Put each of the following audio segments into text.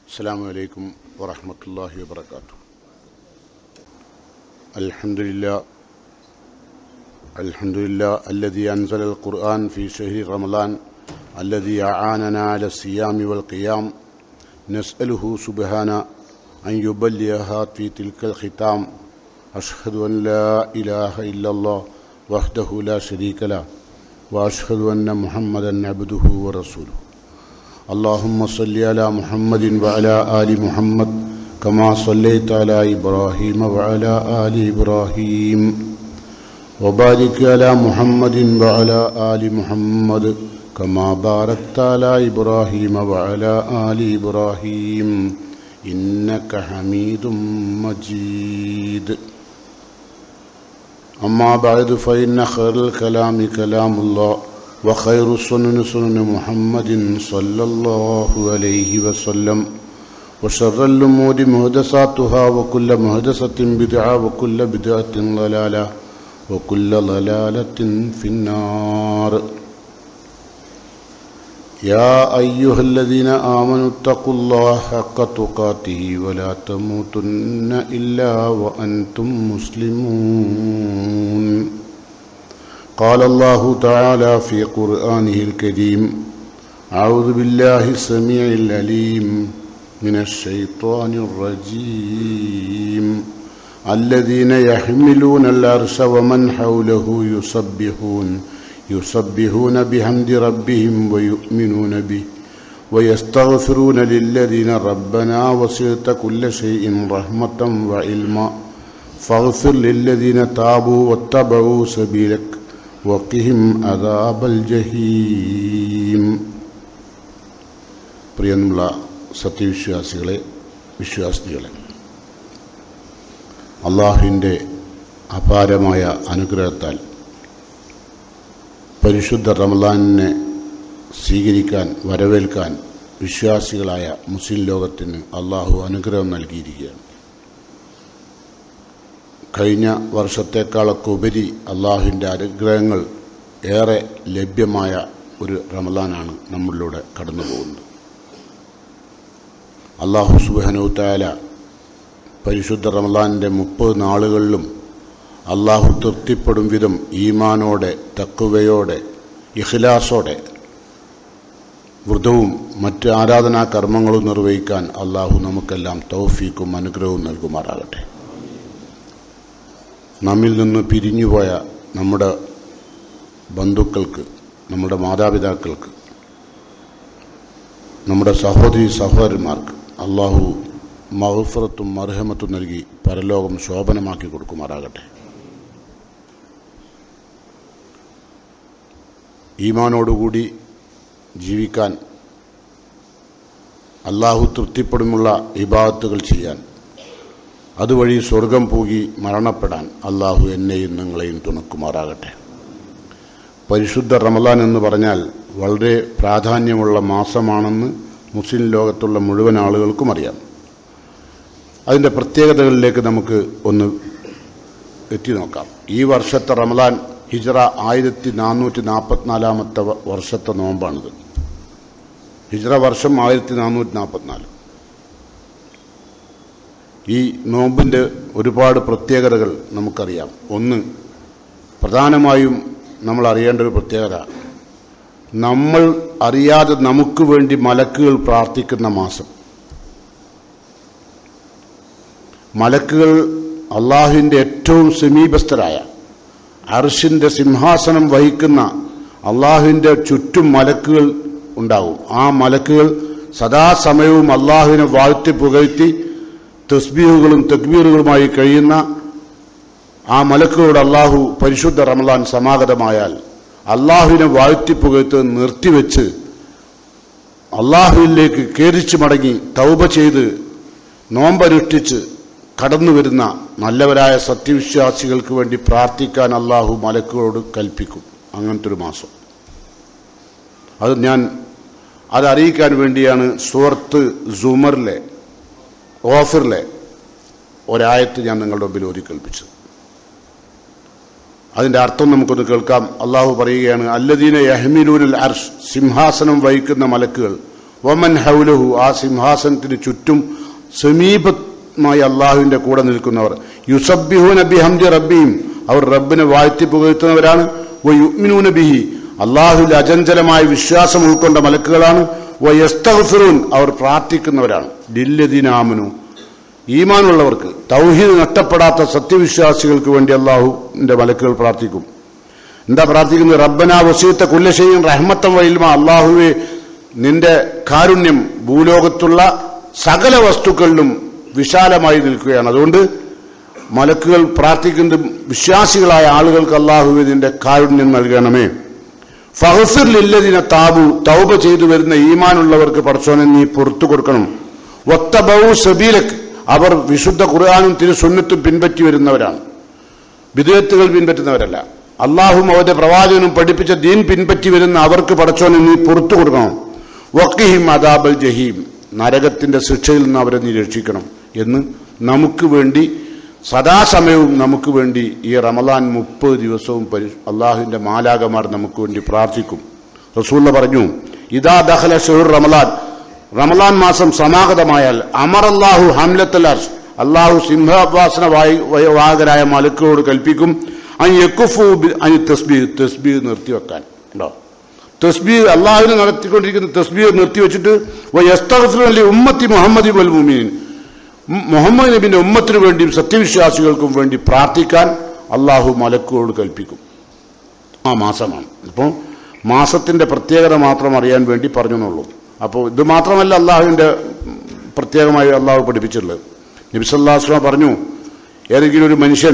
السلام عليكم ورحمة الله وبركاته الحمد لله الحمد لله الذي أنزل القرآن في شهر رمضان الذي أعاننا على الصيام والقيام نسأله سبحانه أن يبلغها في تلك الختام أشهد أن لا إله إلا الله وحده لا شريك له وأشهد أن محمدا عبده ورسوله اللهم صل على محمد وعلى آل محمد كما صليت على إبراهيم وعلى آل إبراهيم وبارك على محمد وعلى آل محمد كما باركت على إبراهيم وعلى آل إبراهيم إنك حميد مجيد أما بعد فإن خير الكلام كلام الله وخير السنن سنن محمد صلى الله عليه وسلم وشر الأمور مهدساتها وكل مهدسة بدعة وكل بدعة ضلالة وكل ضلالة في النار يا أيها الذين آمنوا اتقوا الله حق تقاته ولا تموتن إلا وأنتم مسلمون قال الله تعالى في قرآنه الكريم أعوذ بالله السميع العليم من الشيطان الرجيم الذين يحملون العرش ومن حوله يسبحون يسبحون بحمد ربهم ويؤمنون به ويستغفرون للذين ربنا وسعت كل شيء رحمة وعلما فاغفر للذين تابوا واتبعوا سبيلك وقهم عذاب الجحيم പ്രിയമുള്ള സത്യവിശ്വാസികളെ വിശ്വാസികളെ അള്ളാഹുവിൻ്റെ അപാരമായ അനുഗ്രഹത്താൽ പരിശുദ്ധ റമലാനിനെ സ്വീകരിക്കാൻ വരവേൽക്കാൻ വിശ്വാസികളായ മുസ്ലിം ലോകത്തിന് അള്ളാഹു അനുഗ്രഹം നൽകിയിരിക്കുകയാണ് കഴിഞ്ഞ വർഷത്തേക്കാളൊക്കെ ഉപരി അള്ളാഹുവിൻ്റെ അനുഗ്രഹങ്ങൾ ഏറെ ലഭ്യമായ ഒരു റമലാനാണ് നമ്മളിലൂടെ കടന്നു പോകുന്നത് അള്ളാഹു സുബാനുത്താല പരിശുദ്ധ റമലാനിൻ്റെ മുപ്പത് നാളുകളിലും അള്ളാഹു തൃപ്തിപ്പെടും വിധം ഈമാനോടെ തക്കുവയോടെ ഇഖ്ലാസോടെ വ്രതവും മറ്റ് ആരാധനാ കർമ്മങ്ങളും നിർവഹിക്കാൻ അള്ളാഹു നമുക്കെല്ലാം തൗഫീക്കും അനുഗ്രഹവും നൽകുമാറാകട്ടെ നമ്മിൽ നിന്ന് പിരിഞ്ഞുപോയ നമ്മുടെ ബന്ധുക്കൾക്ക് നമ്മുടെ മാതാപിതാക്കൾക്ക് നമ്മുടെ സഹോദരി സഹോദരന്മാർക്ക് അള്ളാഹു മഹഫറത്തും മർഹമത്തും നൽകി പരലോകം ശോഭനമാക്കി കൊടുക്കുമാറാകട്ടെ ഈമാനോടുകൂടി ജീവിക്കാൻ അള്ളാഹു തൃപ്തിപ്പെടുമുള്ള ഇബാദത്തുകൾ ചെയ്യാൻ അതുവഴി സ്വർഗം പൂകി മരണപ്പെടാൻ അള്ളാഹു എന്നെയും നിങ്ങളെയും തുണക്കുമാറാകട്ടെ പരിശുദ്ധ റമലാൻ എന്ന് പറഞ്ഞാൽ വളരെ പ്രാധാന്യമുള്ള മാസമാണെന്ന് മുസ്ലിം ലോകത്തുള്ള മുഴുവൻ ആളുകൾക്കും അറിയാം അതിൻ്റെ പ്രത്യേകതകളിലേക്ക് നമുക്ക് ഒന്ന് എത്തി നോക്കാം ഈ വർഷത്തെ റമലാൻ ഹിജറ ആയിരത്തി നാനൂറ്റി നാൽപ്പത്തിനാലാമത്തെ വർഷത്തെ നോമ്പാണിത് ഹിജറ വർഷം ആയിരത്തി നാനൂറ്റി നാൽപ്പത്തിനാല് ഈ നോമ്പിൻ്റെ ഒരുപാട് പ്രത്യേകതകൾ നമുക്കറിയാം ഒന്ന് പ്രധാനമായും നമ്മൾ അറിയേണ്ട ഒരു പ്രത്യേകത നമ്മൾ അറിയാതെ നമുക്ക് വേണ്ടി മലക്കുകൾ പ്രാർത്ഥിക്കുന്ന മാസം മലക്കുകൾ അള്ളാഹുവിൻ്റെ ഏറ്റവും സമീപസ്ഥരായ അർഷിന്റെ സിംഹാസനം വഹിക്കുന്ന അള്ളാഹുവിൻ്റെ ചുറ്റും മലക്കുകൾ ഉണ്ടാവും ആ മലക്കുകൾ സദാസമയവും അള്ളാഹുവിനെ വാഴ്ത്തി പുകഴ്ത്തി തസ്ബീഹുകളും തക്ബീറുകളുമായി കഴിയുന്ന ആ മലക്കുകളോട് അള്ളാഹു പരിശുദ്ധ റമലാൻ സമാഗതമായാൽ അള്ളാഹുവിനെ വാഴ്ത്തി പുകഴ്ത്ത് നിർത്തിവെച്ച് അള്ളാഹുവിലേക്ക് കേരിച്ചു മടങ്ങി തൗബ ചെയ്ത് നോമ്പനുഷ്ഠിച്ച് കടന്നു വരുന്ന നല്ലവരായ സത്യവിശ്വാസികൾക്ക് വേണ്ടി പ്രാർത്ഥിക്കാൻ അള്ളാഹു മലക്കുകളോട് കൽപ്പിക്കും അങ്ങനത്തെ ഒരു മാസം അത് ഞാൻ അതറിയിക്കാൻ വേണ്ടിയാണ് സുഹൃത്ത് സുമറിലെ ഓഫറിലെ ഒരായത്ത് ഞാൻ നിങ്ങളുടെ മുമ്പിൽ ഓതി കൽപ്പിച്ചത് അതിന്റെ അർത്ഥം നമുക്കൊന്ന് കേൾക്കാം അള്ളാഹു പറയുകയാണ് അല്ലദീന യഹ്മിലൂനൽ അർഷ് സിംഹാസനം വഹിക്കുന്ന മലക്കുകൾ വമൻ ഹൗലഹു ആ സിംഹാസനത്തിന് ചുറ്റും സമീപമായി അള്ളാഹുവിന്റെ കൂടെ നിൽക്കുന്നവർ യുസബ്ബിഹു നബി ഹംദി റബ്ബിയും അവർ റബ്ബിനെ വാഴ്ത്തി പുകഴ്ത്തുന്നവരാണ് യുഗ്മിനൂന ബിഹി അള്ളാഹുവിൽ അചഞ്ചലമായ വിശ്വാസം ഉൾക്കൊണ്ട മലക്കുകളാണ് വയസ്തഫിറൂൻ അവർ പ്രാർത്ഥിക്കുന്നവരാണ് ലില്ലദീനാമനു ഈമാനുള്ളവർക്ക് തൗഹീദ് നഷ്ടപ്പെടാത്ത സത്യവിശ്വാസികൾക്ക് വേണ്ടി അള്ളാഹുവിന്റെ മലക്കുകൾ പ്രാർത്ഥിക്കും എന്താ പ്രാർത്ഥിക്കുന്നത് റബ്ബന വസീത്ത കുല്ലശയും റഹ്മത്തം വയിൽമ അള്ളാഹുവെ നിന്റെ കാരുണ്യം ഭൂലോകത്തുള്ള സകല വസ്തുക്കളിലും വിശാലമായി നിൽക്കുകയാണ് അതുകൊണ്ട് മലക്കുകൾ പ്രാർത്ഥിക്കുന്നത് വിശ്വാസികളായ ആളുകൾക്ക് അള്ളാഹുവെ നിന്റെ കാരുണ്യം നൽകണമേ ഫഹഫിർ ലില്ലതിനെ താബു തൗബ ചെയ്തു വരുന്ന ഈമാനുള്ളവർക്ക് പടച്ചോനെ നീ പുറത്തു കൊടുക്കണം ഒത്തബൌ സബീലക്ക് അവർ വിശുദ്ധ ഖുർആാനും തിരുസുന്നത്തും പിൻപറ്റി വരുന്നവരാണ് വിദേത്തുകൾ പിൻപറ്റുന്നവരല്ല അള്ളാഹും അവന്റെ പ്രവാചകനും പഠിപ്പിച്ച ദീൻ പിൻപറ്റി വരുന്ന അവർക്ക് പടച്ചോനെ നീ പുറത്തു കൊടുക്കണം വക്കിഹിം അദാബൽ ജഹീം നരകത്തിന്റെ ശിക്ഷയിൽ നിന്ന് അവരെ നീ രക്ഷിക്കണം എന്ന് നമുക്ക് വേണ്ടി സദാസമയവും നമുക്ക് വേണ്ടി ഈ റമലാൻ മുപ്പത് ദിവസവും പരി അള്ളാഹുവിന്റെ മാലാകമാർ നമുക്ക് വേണ്ടി പ്രാർത്ഥിക്കും റസൂല്ല പറഞ്ഞു ഇതാ ദഹല ഷെഹുർ റമലാൻ റമലാൻ മാസം സമാഗതമായാൽ അമർ അള്ളാഹു ഹംലത്തൽ അർഷ് അള്ളാഹു സിംഹാഭാസന വാഹകരായ മലക്കുകളോട് കൽപ്പിക്കും അൻ യക്കുഫു അനി തസ്ബീ തസ്ബീ നിർത്തിവെക്കാൻ ഉണ്ടോ തസ്ബീ അള്ളാഹുവിനെ നടത്തിക്കൊണ്ടിരിക്കുന്ന തസ്ബീ നിർത്തിവെച്ചിട്ട് യസ്തഫലി ഉമ്മത്തി മുഹമ്മദി വൽ മുമീൻ മുഹമ്മദ് നബിന്റെ ഉമ്മത്തിനു വേണ്ടിയും സത്യവിശ്വാസികൾക്കും വേണ്ടി പ്രാർത്ഥിക്കാൻ അള്ളാഹു മലക്കുകളോട് കൽപ്പിക്കും ആ മാസമാണ് അപ്പോൾ മാസത്തിന്റെ പ്രത്യേകത മാത്രം അറിയാൻ വേണ്ടി പറഞ്ഞെന്നുള്ളൂ അപ്പോൾ ഇത് മാത്രമല്ല അള്ളാഹുവിന്റെ പ്രത്യേകമായി അള്ളാഹു പഠിപ്പിച്ചിട്ടുള്ളത് നബിസല്ലാസ്ലാം പറഞ്ഞു ഏതെങ്കിലും ഒരു മനുഷ്യൻ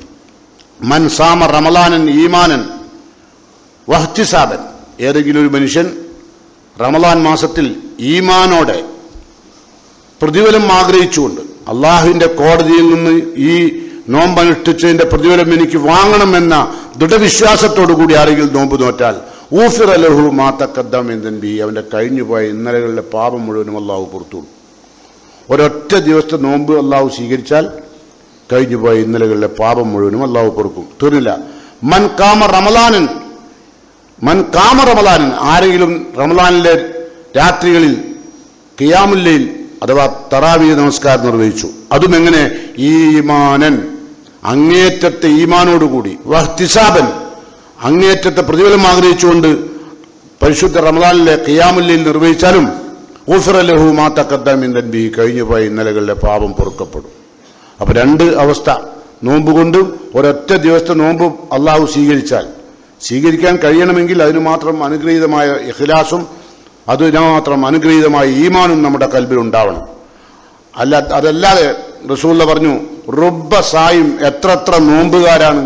മൻ സാമ റമലാനൻ ഈമാനൻ വഹ്തിസാബൻ ഏതെങ്കിലും ഒരു മനുഷ്യൻ റമലാൻ മാസത്തിൽ ഈമാനോടെ പ്രതിഫലം ആഗ്രഹിച്ചുകൊണ്ട് അള്ളാഹുവിന്റെ കോടതിയിൽ നിന്ന് ഈ നോമ്പനുഷ്ഠിച്ചതിന്റെ പ്രതിഫലം എനിക്ക് വാങ്ങണമെന്ന ദൃഢവിശ്വാസത്തോടു കൂടി ആരെങ്കിലും നോമ്പ് നോറ്റാൽ ഊഫിർ അലഹു മാത്തക്കദ്ദം എന്തൻ ബി അവന്റെ കഴിഞ്ഞുപോയ ഇന്നലകളിലെ പാപം മുഴുവനും അള്ളാഹു പുറത്തു ഒരൊറ്റ ദിവസത്തെ നോമ്പ് അള്ളാഹു സ്വീകരിച്ചാൽ കഴിഞ്ഞുപോയ ഇന്നലകളിലെ പാപം മുഴുവനും അള്ളാഹു പൊറുക്കും തീർന്നില്ല മൻ കാമ റമലാനൻ മൻ കാമ റമലാനൻ ആരെങ്കിലും റമലാനിലെ രാത്രികളിൽ കിയാമുല്ലയിൽ അഥവാ തറാവീ നമസ്കാരം നിർവഹിച്ചു അതും എങ്ങനെ ഈമാനൻ അങ്ങേറ്റത്തെ ഈമാനോടുകൂടി വഹ്തിസാബൻ അങ്ങേറ്റത്തെ പ്രതിഫലം ആഗ്രഹിച്ചുകൊണ്ട് പരിശുദ്ധ റമദാനിലെ ഖിയാമുല്ലയിൽ നിർവഹിച്ചാലും ഊഫിറലഹു മാത്തക്കദ്ദാമിൻ ബി കഴിഞ്ഞുപോയ ഇന്നലകളിലെ പാപം പൊറുക്കപ്പെടും അപ്പൊ രണ്ട് അവസ്ഥ നോമ്പ് കൊണ്ടും ഒരൊറ്റ ദിവസത്തെ നോമ്പ് അള്ളാഹു സ്വീകരിച്ചാൽ സ്വീകരിക്കാൻ കഴിയണമെങ്കിൽ അതിന് മാത്രം അനുഗ്രഹീതമായ ഇഖ്ലാസും അതിന് മാത്രം അനുഗ്രഹീതമായ ഈമാനും നമ്മുടെ കൽബിൽ ഉണ്ടാവണം അല്ല അതല്ലാതെ റസൂല്ല പറഞ്ഞു റുബ സായും എത്ര എത്ര നോമ്പുകാരാണ്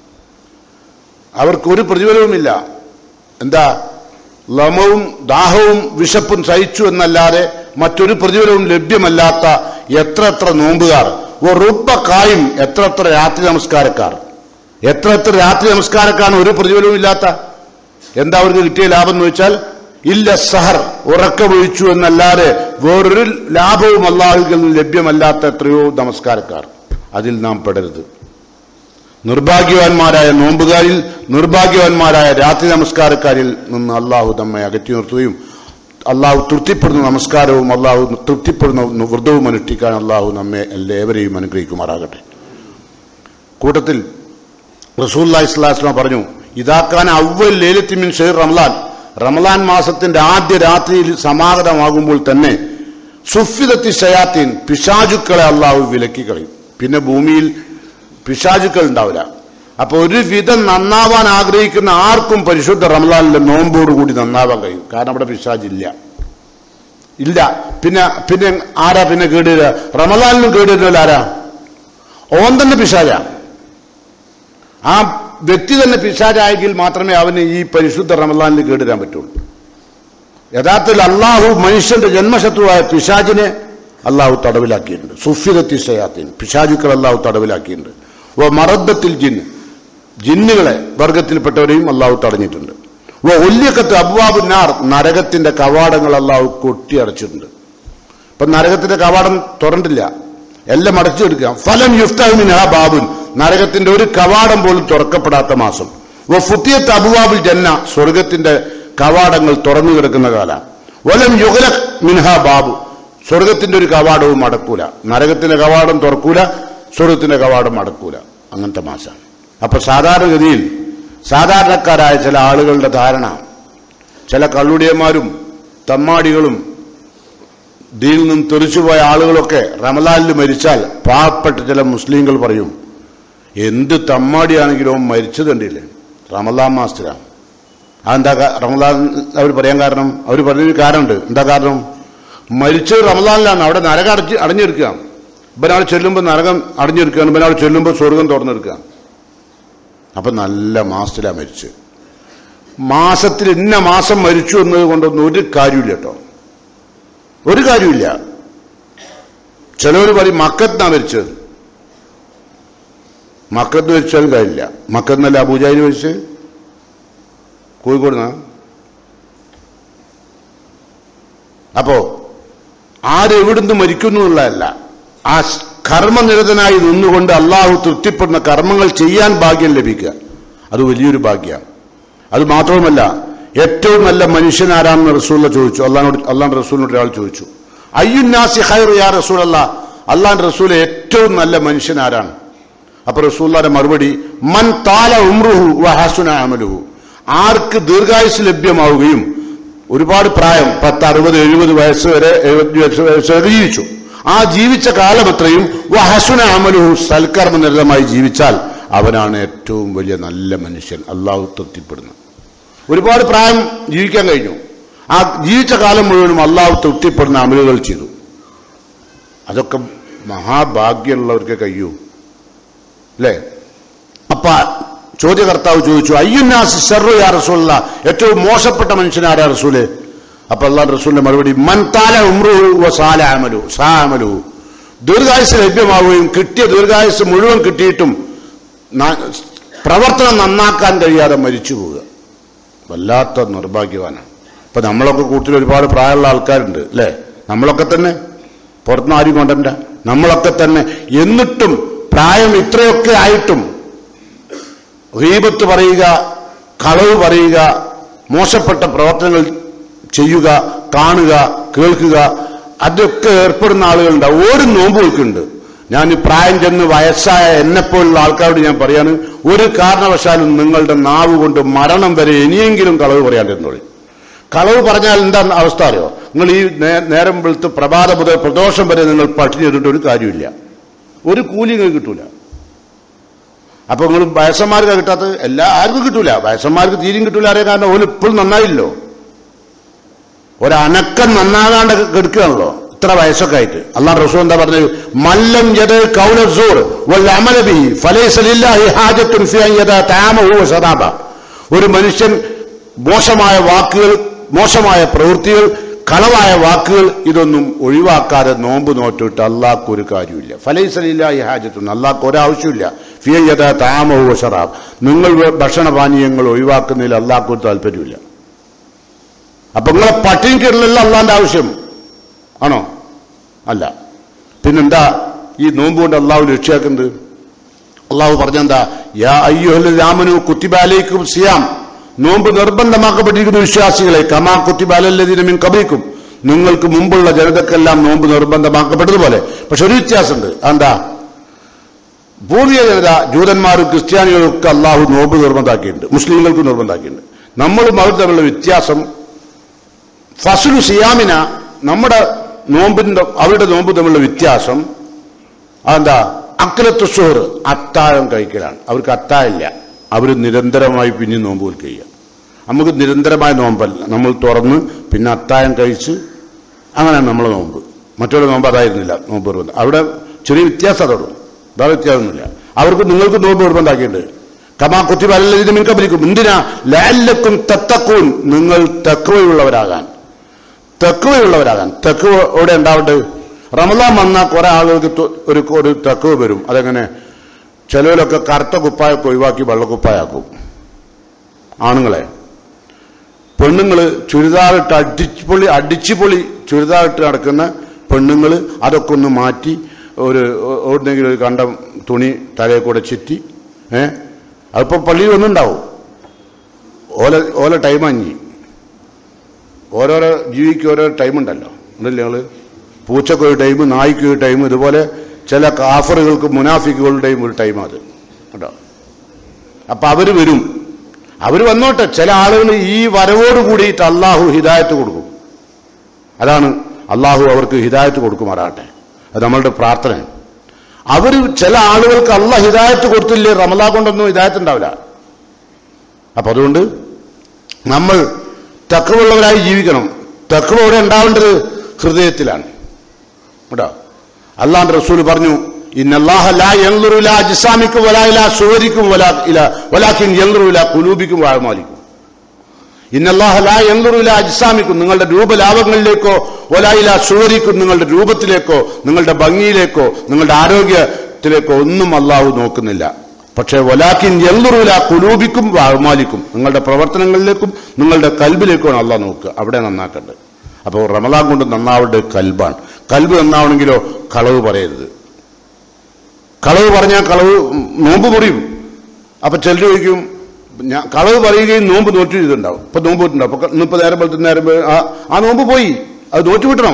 അവർക്ക് ഒരു പ്രതിഫലവുമില്ല എന്താ ലമവും ദാഹവും വിശപ്പും സഹിച്ചു എന്നല്ലാതെ മറ്റൊരു പ്രതിഫലവും ലഭ്യമല്ലാത്ത എത്ര എത്ര നോമ്പുകാർ ഓ റുബ കായും എത്ര എത്ര രാത്രി നമസ്കാരക്കാർ എത്ര എത്ര രാത്രി നമസ്കാരക്കാണ് ഒരു പ്രതിഫലവും ഇല്ലാത്ത എന്താ അവർക്ക് കിട്ടിയ ലാഭം എന്ന് വെച്ചാൽ ഇല്ല സഹർ ഉറക്കമൊഴിച്ചു എന്നല്ലാതെ വേറൊരു ലാഭവും അള്ളാഹുവിൽ നിന്ന് ലഭ്യമല്ലാത്ത എത്രയോ നമസ്കാരക്കാർ അതിൽ നാം പെടരുത് നിർഭാഗ്യവാന്മാരായ നോമ്പുകാരിൽ നിർഭാഗ്യവാന്മാരായ രാത്രി നമസ്കാരക്കാരിൽ നിന്ന് അള്ളാഹു നമ്മെ അകറ്റി നിർത്തുകയും അള്ളാഹു തൃപ്തിപ്പെടുന്ന നമസ്കാരവും അള്ളാഹു തൃപ്തിപ്പെടുന്ന വ്രതവും അനുഷ്ഠിക്കാൻ അള്ളാഹു നമ്മെ എല്ലാവരെയും അനുഗ്രഹിക്കുമാറാകട്ടെ കൂട്ടത്തിൽ റസൂല്ലാ ഇസ്ലാസ്ലാം പറഞ്ഞു ഇതാക്കാൻ അവൽ ലേലത്തിമിൻ ഷെയ്ർ റംലാൻ റമലാൻ മാസത്തിന്റെ ആദ്യ രാത്രിയിൽ സമാഗതമാകുമ്പോൾ തന്നെ സുഫിദത്തി ഷയാത്തീൻ പിശാചുക്കളെ അള്ളാഹു വിലക്കി കളയും പിന്നെ ഭൂമിയിൽ പിശാചുക്കൾ ഉണ്ടാവില്ല അപ്പൊ ഒരു വിധം നന്നാവാൻ ആഗ്രഹിക്കുന്ന ആർക്കും പരിശുദ്ധ റമലാനിലെ നോമ്പോടുകൂടി നന്നാവാൻ കഴിയും കാരണം അവിടെ പിശാചില്ല ഇല്ല പിന്നെ പിന്നെ ആരാ പിന്നെ കേടുവരിക റമലാനിലും കേടുവരുന്നല്ലോ ആരാ ഓൻ തന്നെ പിശാച ആ വ്യക്തി തന്നെ പിശാചായെങ്കിൽ മാത്രമേ അവന് ഈ പരിശുദ്ധ റമലാനിൽ കേടുവരാൻ പറ്റുള്ളൂ യഥാർത്ഥത്തിൽ അള്ളാഹു മനുഷ്യന്റെ ജന്മശത്രുവായ പിശാചിനെ അള്ളാഹു തടവിലാക്കിയിട്ടുണ്ട് സുഫിദത്തി ഷയാത്തിൻ പിശാചുക്കൾ അള്ളാഹു തടവിലാക്കിയിട്ടുണ്ട് ഓ മറദ്ദത്തിൽ ജിന്ന് ജിന്നുകളെ വർഗത്തിൽപ്പെട്ടവരെയും അള്ളാഹു തടഞ്ഞിട്ടുണ്ട് ഓ ഒല്യക്കത്ത് അബ്വാബുനാർ നരകത്തിന്റെ കവാടങ്ങൾ അള്ളാഹു കൊട്ടി അടച്ചിട്ടുണ്ട് ഇപ്പൊ നരകത്തിന്റെ കവാടം തുറണ്ടില്ല എല്ലാം അടച്ചെടുക്കാം ഫലം യുഫ്താമിൻ ആ ബാബുൻ നരകത്തിന്റെ ഒരു കവാടം പോലും തുറക്കപ്പെടാത്ത മാസം ഓ ഫുത്തിയത്ത് അബുവാബുൽ ജന്ന സ്വർഗത്തിന്റെ കവാടങ്ങൾ തുറന്നു കിടക്കുന്ന കാല വലം യുഗലക് മിൻഹ ബാബു സ്വർഗത്തിന്റെ ഒരു കവാടവും അടക്കൂല നരകത്തിന്റെ കവാടം തുറക്കൂല സ്വർഗത്തിന്റെ കവാടം അടക്കൂല അങ്ങനത്തെ മാസമാണ് അപ്പൊ സാധാരണഗതിയിൽ സാധാരണക്കാരായ ചില ആളുകളുടെ ധാരണ ചില കള്ളുടിയന്മാരും തമ്മാടികളും ദീനിൽ നിന്നും തെറിച്ചുപോയ ആളുകളൊക്കെ റമലാനിൽ മരിച്ചാൽ പാവപ്പെട്ട ചില മുസ്ലിങ്ങൾ പറയും എന്ത് തമ്മാടിയാണെങ്കിലും അവൻ മരിച്ചത് കണ്ടില്ലേ റമലാൻ മാസത്തിലാണ് അതെന്താ കാ- റമലാൻ അവർ പറയാൻ കാരണം അവർ പറഞ്ഞൊരു കാരണമുണ്ട് എന്താ കാരണം മരിച്ചത് റമലാനിലാണ് അവിടെ നരകം അടച്ച് അടഞ്ഞെടുക്കുക ഇവനവിടെ ചെല്ലുമ്പോൾ നരകം അടഞ്ഞെടുക്കുകയാണ് ഇവനവിടെ ചെല്ലുമ്പോൾ സ്വർഗം തുറന്നെടുക്കുക അപ്പൊ നല്ല മാസത്തിലാണ് മരിച്ചത് മാസത്തിൽ ഇന്ന മാസം മരിച്ചു എന്നത് കൊണ്ടൊന്നും ഒരു കാര്യമില്ല കേട്ടോ ഒരു കാര്യമില്ല ചിലവർ പറയും മക്കത്നാ മരിച്ചത് മക്കത്ത് മരിച്ചാലും കാര്യമില്ല മക്കത്നല്ല അബൂജാഹിൽ മരിച്ച് കോഴിക്കോടുന്ന അപ്പോ ആരെവിടുന്ന് മരിക്കുന്നു എന്നുള്ളതല്ല ആ സ് കർമ്മനിരതനായി നിന്നുകൊണ്ട് അള്ളാഹു തൃപ്തിപ്പെടുന്ന കർമ്മങ്ങൾ ചെയ്യാൻ ഭാഗ്യം ലഭിക്കുക അത് വലിയൊരു ഭാഗ്യമാണ് അത് മാത്രവുമല്ല ഏറ്റവും നല്ല മനുഷ്യൻ ആരാണെന്ന് റസൂല ചോദിച്ചു അള്ളഹാനോട് അള്ളാൻ റസൂലിനോട് ഒരാൾ ചോദിച്ചു അയ്യുന്നാസി ഹൈർ യാ റസൂൽ അല്ല അള്ളാൻ റസൂൽ ഏറ്റവും നല്ല മനുഷ്യൻ ആരാണ് അപ്പൊ റസൂല്ലാന്റെ മറുപടി മൻ താല ഉമ്രുഹു വഹസുന അമലുഹു ആർക്ക് ദീർഘായുസ് ലഭ്യമാവുകയും ഒരുപാട് പ്രായം പത്ത് അറുപത് എഴുപത് വയസ്സ് വരെ എഴുപത്തി വയസ്സ് വയസ്സ് വരെ ജീവിച്ചു ആ ജീവിച്ച കാലമത്രയും വഹസുന അമലുഹു സൽക്കർമ്മനിരതമായി ജീവിച്ചാൽ അവനാണ് ഏറ്റവും വലിയ നല്ല മനുഷ്യൻ അള്ളാഹു തൃപ്തിപ്പെടുന്നത് ഒരുപാട് പ്രായം ജീവിക്കാൻ കഴിഞ്ഞു ആ ജീവിച്ച കാലം മുഴുവനും അള്ളാഹു തൃപ്തിപ്പെടുന്ന അമലുകൾ ചെയ്തു അതൊക്കെ മഹാഭാഗ്യമുള്ളവർക്ക് കഴിയൂ അല്ലേ അപ്പ ചോദ്യകർത്താവ് ചോദിച്ചു അയ്യുന്നാസ് ഷർറു യാ റസൂല ഏറ്റവും മോശപ്പെട്ട മനുഷ്യനാരാ റസൂല് അപ്പൊ അള്ളാഹ് റസൂലിന്റെ മറുപടി മൻ താല ഉമ്രു സാല അമലു സാ അമലു ദീർഘായുസ് ലഭ്യമാവുകയും കിട്ടിയ ദീർഘായുസ് മുഴുവൻ കിട്ടിയിട്ടും ന- പ്രവർത്തനം നന്നാക്കാൻ കഴിയാതെ മരിച്ചു പോവുക വല്ലാത്ത നിർഭാഗ്യവാനാണ് ഇപ്പൊ നമ്മളൊക്കെ കൂട്ടിൽ ഒരുപാട് പ്രായമുള്ള ആൾക്കാരുണ്ട് അല്ലേ നമ്മളൊക്കെ തന്നെ പുറത്തുനിന്ന് ആരും കൊണ്ടണ്ട നമ്മളൊക്കെ തന്നെ എന്നിട്ടും പ്രായം ഇത്രയൊക്കെ ആയിട്ടും റീബത്ത് പറയുക കളവ് പറയുക മോശപ്പെട്ട പ്രവർത്തനങ്ങൾ ചെയ്യുക കാണുക കേൾക്കുക അതൊക്കെ ഏർപ്പെടുന്ന ആളുകളുണ്ട് ഒരു നോമ്പ് വെക്കുന്നുണ്ട് ഞാൻ ഈ പ്രായം ചെന്ന് വയസ്സായ എന്നെപ്പോലുള്ള ആൾക്കാരോട് ഞാൻ പറയാണ് ഒരു കാരണവശാലും നിങ്ങളുടെ നാവ് കൊണ്ട് മരണം വരെ ഇനിയെങ്കിലും കളവ് പറയാണ്ടിരുന്നോളി കളവ് പറഞ്ഞാൽ എന്താ അവസ്ഥ അറിയോ നിങ്ങൾ ഈ നേ- നേരം വെളുത്ത് പ്രഭാത മുതൽ പ്രദോഷം വരെ നിങ്ങൾ പട്ടിണി ഇട്ടിട്ട് ഒരു കാര്യമില്ല ഒരു കൂലി നിങ്ങൾക്ക് കിട്ടൂല അപ്പൊ നിങ്ങൾ വയസ്സന്മാർക്ക് കിട്ടാത്തത് എല്ലാ ആർക്കും കിട്ടൂല വയസ്സന്മാർക്ക് തീരും കിട്ടൂല അറിയാൻ കാരണം ഓല് ഇപ്പോഴും നന്നായില്ലോ ഒരനക്കം നന്നാകാണ്ട് കെടുക്കുകയാണല്ലോ ഇത്ര വയസ്സൊക്കെ ആയിട്ട് അള്ളാഹ് റസൂൽ എന്താ പറഞ്ഞത് മല്ലം യദ് കൗലസൂർ വൽ അമല ബിഹി ഫലൈസ ലില്ലാഹി ഹാജത്തുൻ ഫി അൻ യദ തആമഹു വ ശറാബ ഒരു മനുഷ്യൻ മോശമായ വാക്കുകൾ മോശമായ പ്രവൃത്തികൾ കളവായ വാക്കുകൾ ഇതൊന്നും ഒഴിവാക്കാതെ നോമ്പ് നോറ്റിട്ട് അള്ളാഹ്ക്ക് ഒരു കാര്യമില്ല ഫലൈസലില്ലാഹി ഹാജത്തുൻ അള്ളാഹ്ക്ക് ഒരാവശ്യമില്ല ഫി അൻ യദ തആമഹു വ ശറാബ് നിങ്ങൾ ഭക്ഷണപാനീയങ്ങൾ ഒഴിവാക്കുന്നതിൽ അള്ളാഹ്ക്ക് ഒരു താല്പര്യമില്ല അപ്പൊ നിങ്ങളെ പട്ടിണിക്കിടലല്ല അള്ളാന്റെ ആവശ്യം ആണോ അല്ല പിന്നെന്താ ഈ നോമ്പ് കൊണ്ട് അള്ളാഹു ലക്ഷ്യാക്കുന്നത് അള്ളാഹു പറഞ്ഞെന്താ യാ അയ്യോഹൽ രാമനു കുത്തിബാലേക്കും സിയാം നോമ്പ് നിർബന്ധമാക്കപ്പെട്ടിരിക്കുന്ന വിശ്വാസികളെ കമാ കുത്തിബാലല്ലതിനും കബീക്കും നിങ്ങൾക്ക് മുമ്പുള്ള ജനതക്കെല്ലാം നോമ്പ് നിർബന്ധമാക്കപ്പെട്ടതുപോലെ പക്ഷെ ഒരു വ്യത്യാസമുണ്ട് എന്താ പൂർവിക ജനത ജൂതന്മാരും ക്രിസ്ത്യാനികളും ഒക്കെ അള്ളാഹു നോമ്പ് നിർബന്ധമാക്കിയിട്ടുണ്ട് മുസ്ലിങ്ങൾക്ക് നിർബന്ധമാക്കിയിട്ടുണ്ട് നമ്മളും അവർ തമ്മിലുള്ള വ്യത്യാസം ഫസുലു സിയാമിന നമ്മുടെ നോമ്പിന്റെ അവരുടെ നോമ്പ് തമ്മിലുള്ള വ്യത്യാസം അതെന്താ അക്കലത്ത് സോറ് അത്താഴം കഴിക്കലാണ് അവർക്ക് അത്താഴില്ല അവർ നിരന്തരമായി പിന്നെ നോമ്പ് വിൽക്കുക നമുക്ക് നിരന്തരമായ നോമ്പല്ല നമ്മൾ തുറന്ന് പിന്നെ അത്താഴം കഴിച്ച് അങ്ങനെയാണ് നമ്മളെ നോമ്പ് മറ്റുള്ള നോമ്പ് അതായിരുന്നില്ല നോമ്പ് നിർബന്ധം അവിടെ ചെറിയ വ്യത്യാസം അതോടും വേറെ വ്യത്യാസമൊന്നുമില്ല അവർക്ക് നിങ്ങൾക്ക് നോമ്പ് നിർബന്ധമാക്കിയിട്ടുണ്ട് കമാ കുത്തിബ അല്ലതിന് മിൻകബലിക്കും എന്തിനാ ലാലക്കും തത്തക്കൂൻ നിങ്ങൾ തക്കവയുള്ളവരാകാൻ തെക്കുവയുള്ളവരാകാൻ തെക്കുവ ഇവിടെ ഉണ്ടാവട്ടെ റമദാൻ വന്നാൽ കുറെ ആളുകൾക്ക് തൊ- ഒരു ഒരു തെക്കുവ വരും അതെങ്ങനെ ചിലവിലൊക്കെ കറുത്ത കുപ്പായൊക്കെ ഒഴിവാക്കി വെള്ളക്കുപ്പായാക്കും ആണുങ്ങളെ പെണ്ണുങ്ങൾ ചുരിദാറിട്ട് അടിച്ചുപൊളി അടിച്ചുപൊളി ചുരിദാറിട്ട് നടക്കുന്ന പെണ്ണുങ്ങൾ അതൊക്കെ ഒന്ന് മാറ്റി ഒരു എവിടെന്നെങ്കിലും ഒരു കണ്ട തുണി തലയിൽ കൂടെ ചുറ്റി ഏ അതിപ്പോ പള്ളിയിൽ ഒന്നുണ്ടാവും ഓല ഓല ടൈം അഞ്ഞി ഓരോരോ ജീവിക്ക് ഓരോ ടൈം ഉണ്ടല്ലോ ഉണ്ടല്ലേ ഞങ്ങള് പൂച്ചക്ക് ഒരു ടൈം നായ്ക്ക് ഒരു ടൈം ഇതുപോലെ ചില കാഫറുകൾക്ക് മുനാഫിക്കുകളുടെയും ഒരു ടൈം അത് കേട്ടോ അപ്പൊ അവര് വരും അവര് വന്നോട്ടെ ചില ആളുകൾ ഈ വരവോട് കൂടിയിട്ട് അള്ളാഹു ഹിദായത്ത് കൊടുക്കും അതാണ് അള്ളാഹു അവർക്ക് ഹിദായത്ത് കൊടുക്കുമാറാട്ടെ അത് നമ്മളുടെ പ്രാർത്ഥന അവർ ചില ആളുകൾക്ക് അല്ല ഹിദായത്ത് കൊടുത്തില്ലേ റമലാ കൊണ്ടൊന്നും ഹിദായത്ത് ഉണ്ടാവില്ല അപ്പൊ അതുകൊണ്ട് നമ്മൾ തക്കവുള്ളവരായി ജീവിക്കണം തക്കവ ഇവിടെ ഉണ്ടാവേണ്ടത് ഹൃദയത്തിലാണ് കേട്ടോ അള്ളാന്റെ റസൂൽ പറഞ്ഞു ഇന്നല്ലാഹ ലാ യൻളുറു ഇലാ അജ്സാമിക്കും വലാ ഇലാ സുവരിക്കും വലാ ഇലാ വലാക്കിൻ യൻളുറു ഇലാ കുലൂബിക്കും വാഴമാലിക്കും ഇന്നല്ലാഹ ലാ യൻളുറു ഇലാ അജ്സാമിക്കും നിങ്ങളുടെ രൂപലാഭങ്ങളിലേക്കോ വലാ ഇലാ സുവരിക്കും നിങ്ങളുടെ രൂപത്തിലേക്കോ നിങ്ങളുടെ ഭംഗിയിലേക്കോ നിങ്ങളുടെ ആരോഗ്യത്തിലേക്കോ ഒന്നും അള്ളാഹു നോക്കുന്നില്ല പക്ഷേ വലാക്കിൻ യൻളുറുല കുലൂബിക്കും വാഴ്മാലിക്കും നിങ്ങളുടെ പ്രവർത്തനങ്ങളിലേക്കും നിങ്ങളുടെ കൽബിലേക്കുമാണ് അള്ളാഹ് നോക്കുക അവിടെ നന്നാക്കേണ്ടത് അപ്പോൾ റമലാൻ കൊണ്ട് നന്നാവേണ്ടത് കൽബാണ് കൽബ് നന്നാവണമെങ്കിലോ കളവ് പറയരുത് കളവ് പറഞ്ഞാൽ കളവ് നോമ്പ് മുറിയും അപ്പൊ ചിലർ ചോദിക്കും ഞാൻ കളവ് പറയുകയും നോമ്പ് നോറ്റ് ചെയ്തിട്ടുണ്ടാവും ഇപ്പൊ നോമ്പ് വിട്ടുണ്ടാവും അപ്പൊ ഇന്നിപ്പോ നേരം പോലത്തെ നേരം പോയി, ആ ആ നോമ്പ് പോയി അത് നോറ്റ് വിട്ടണം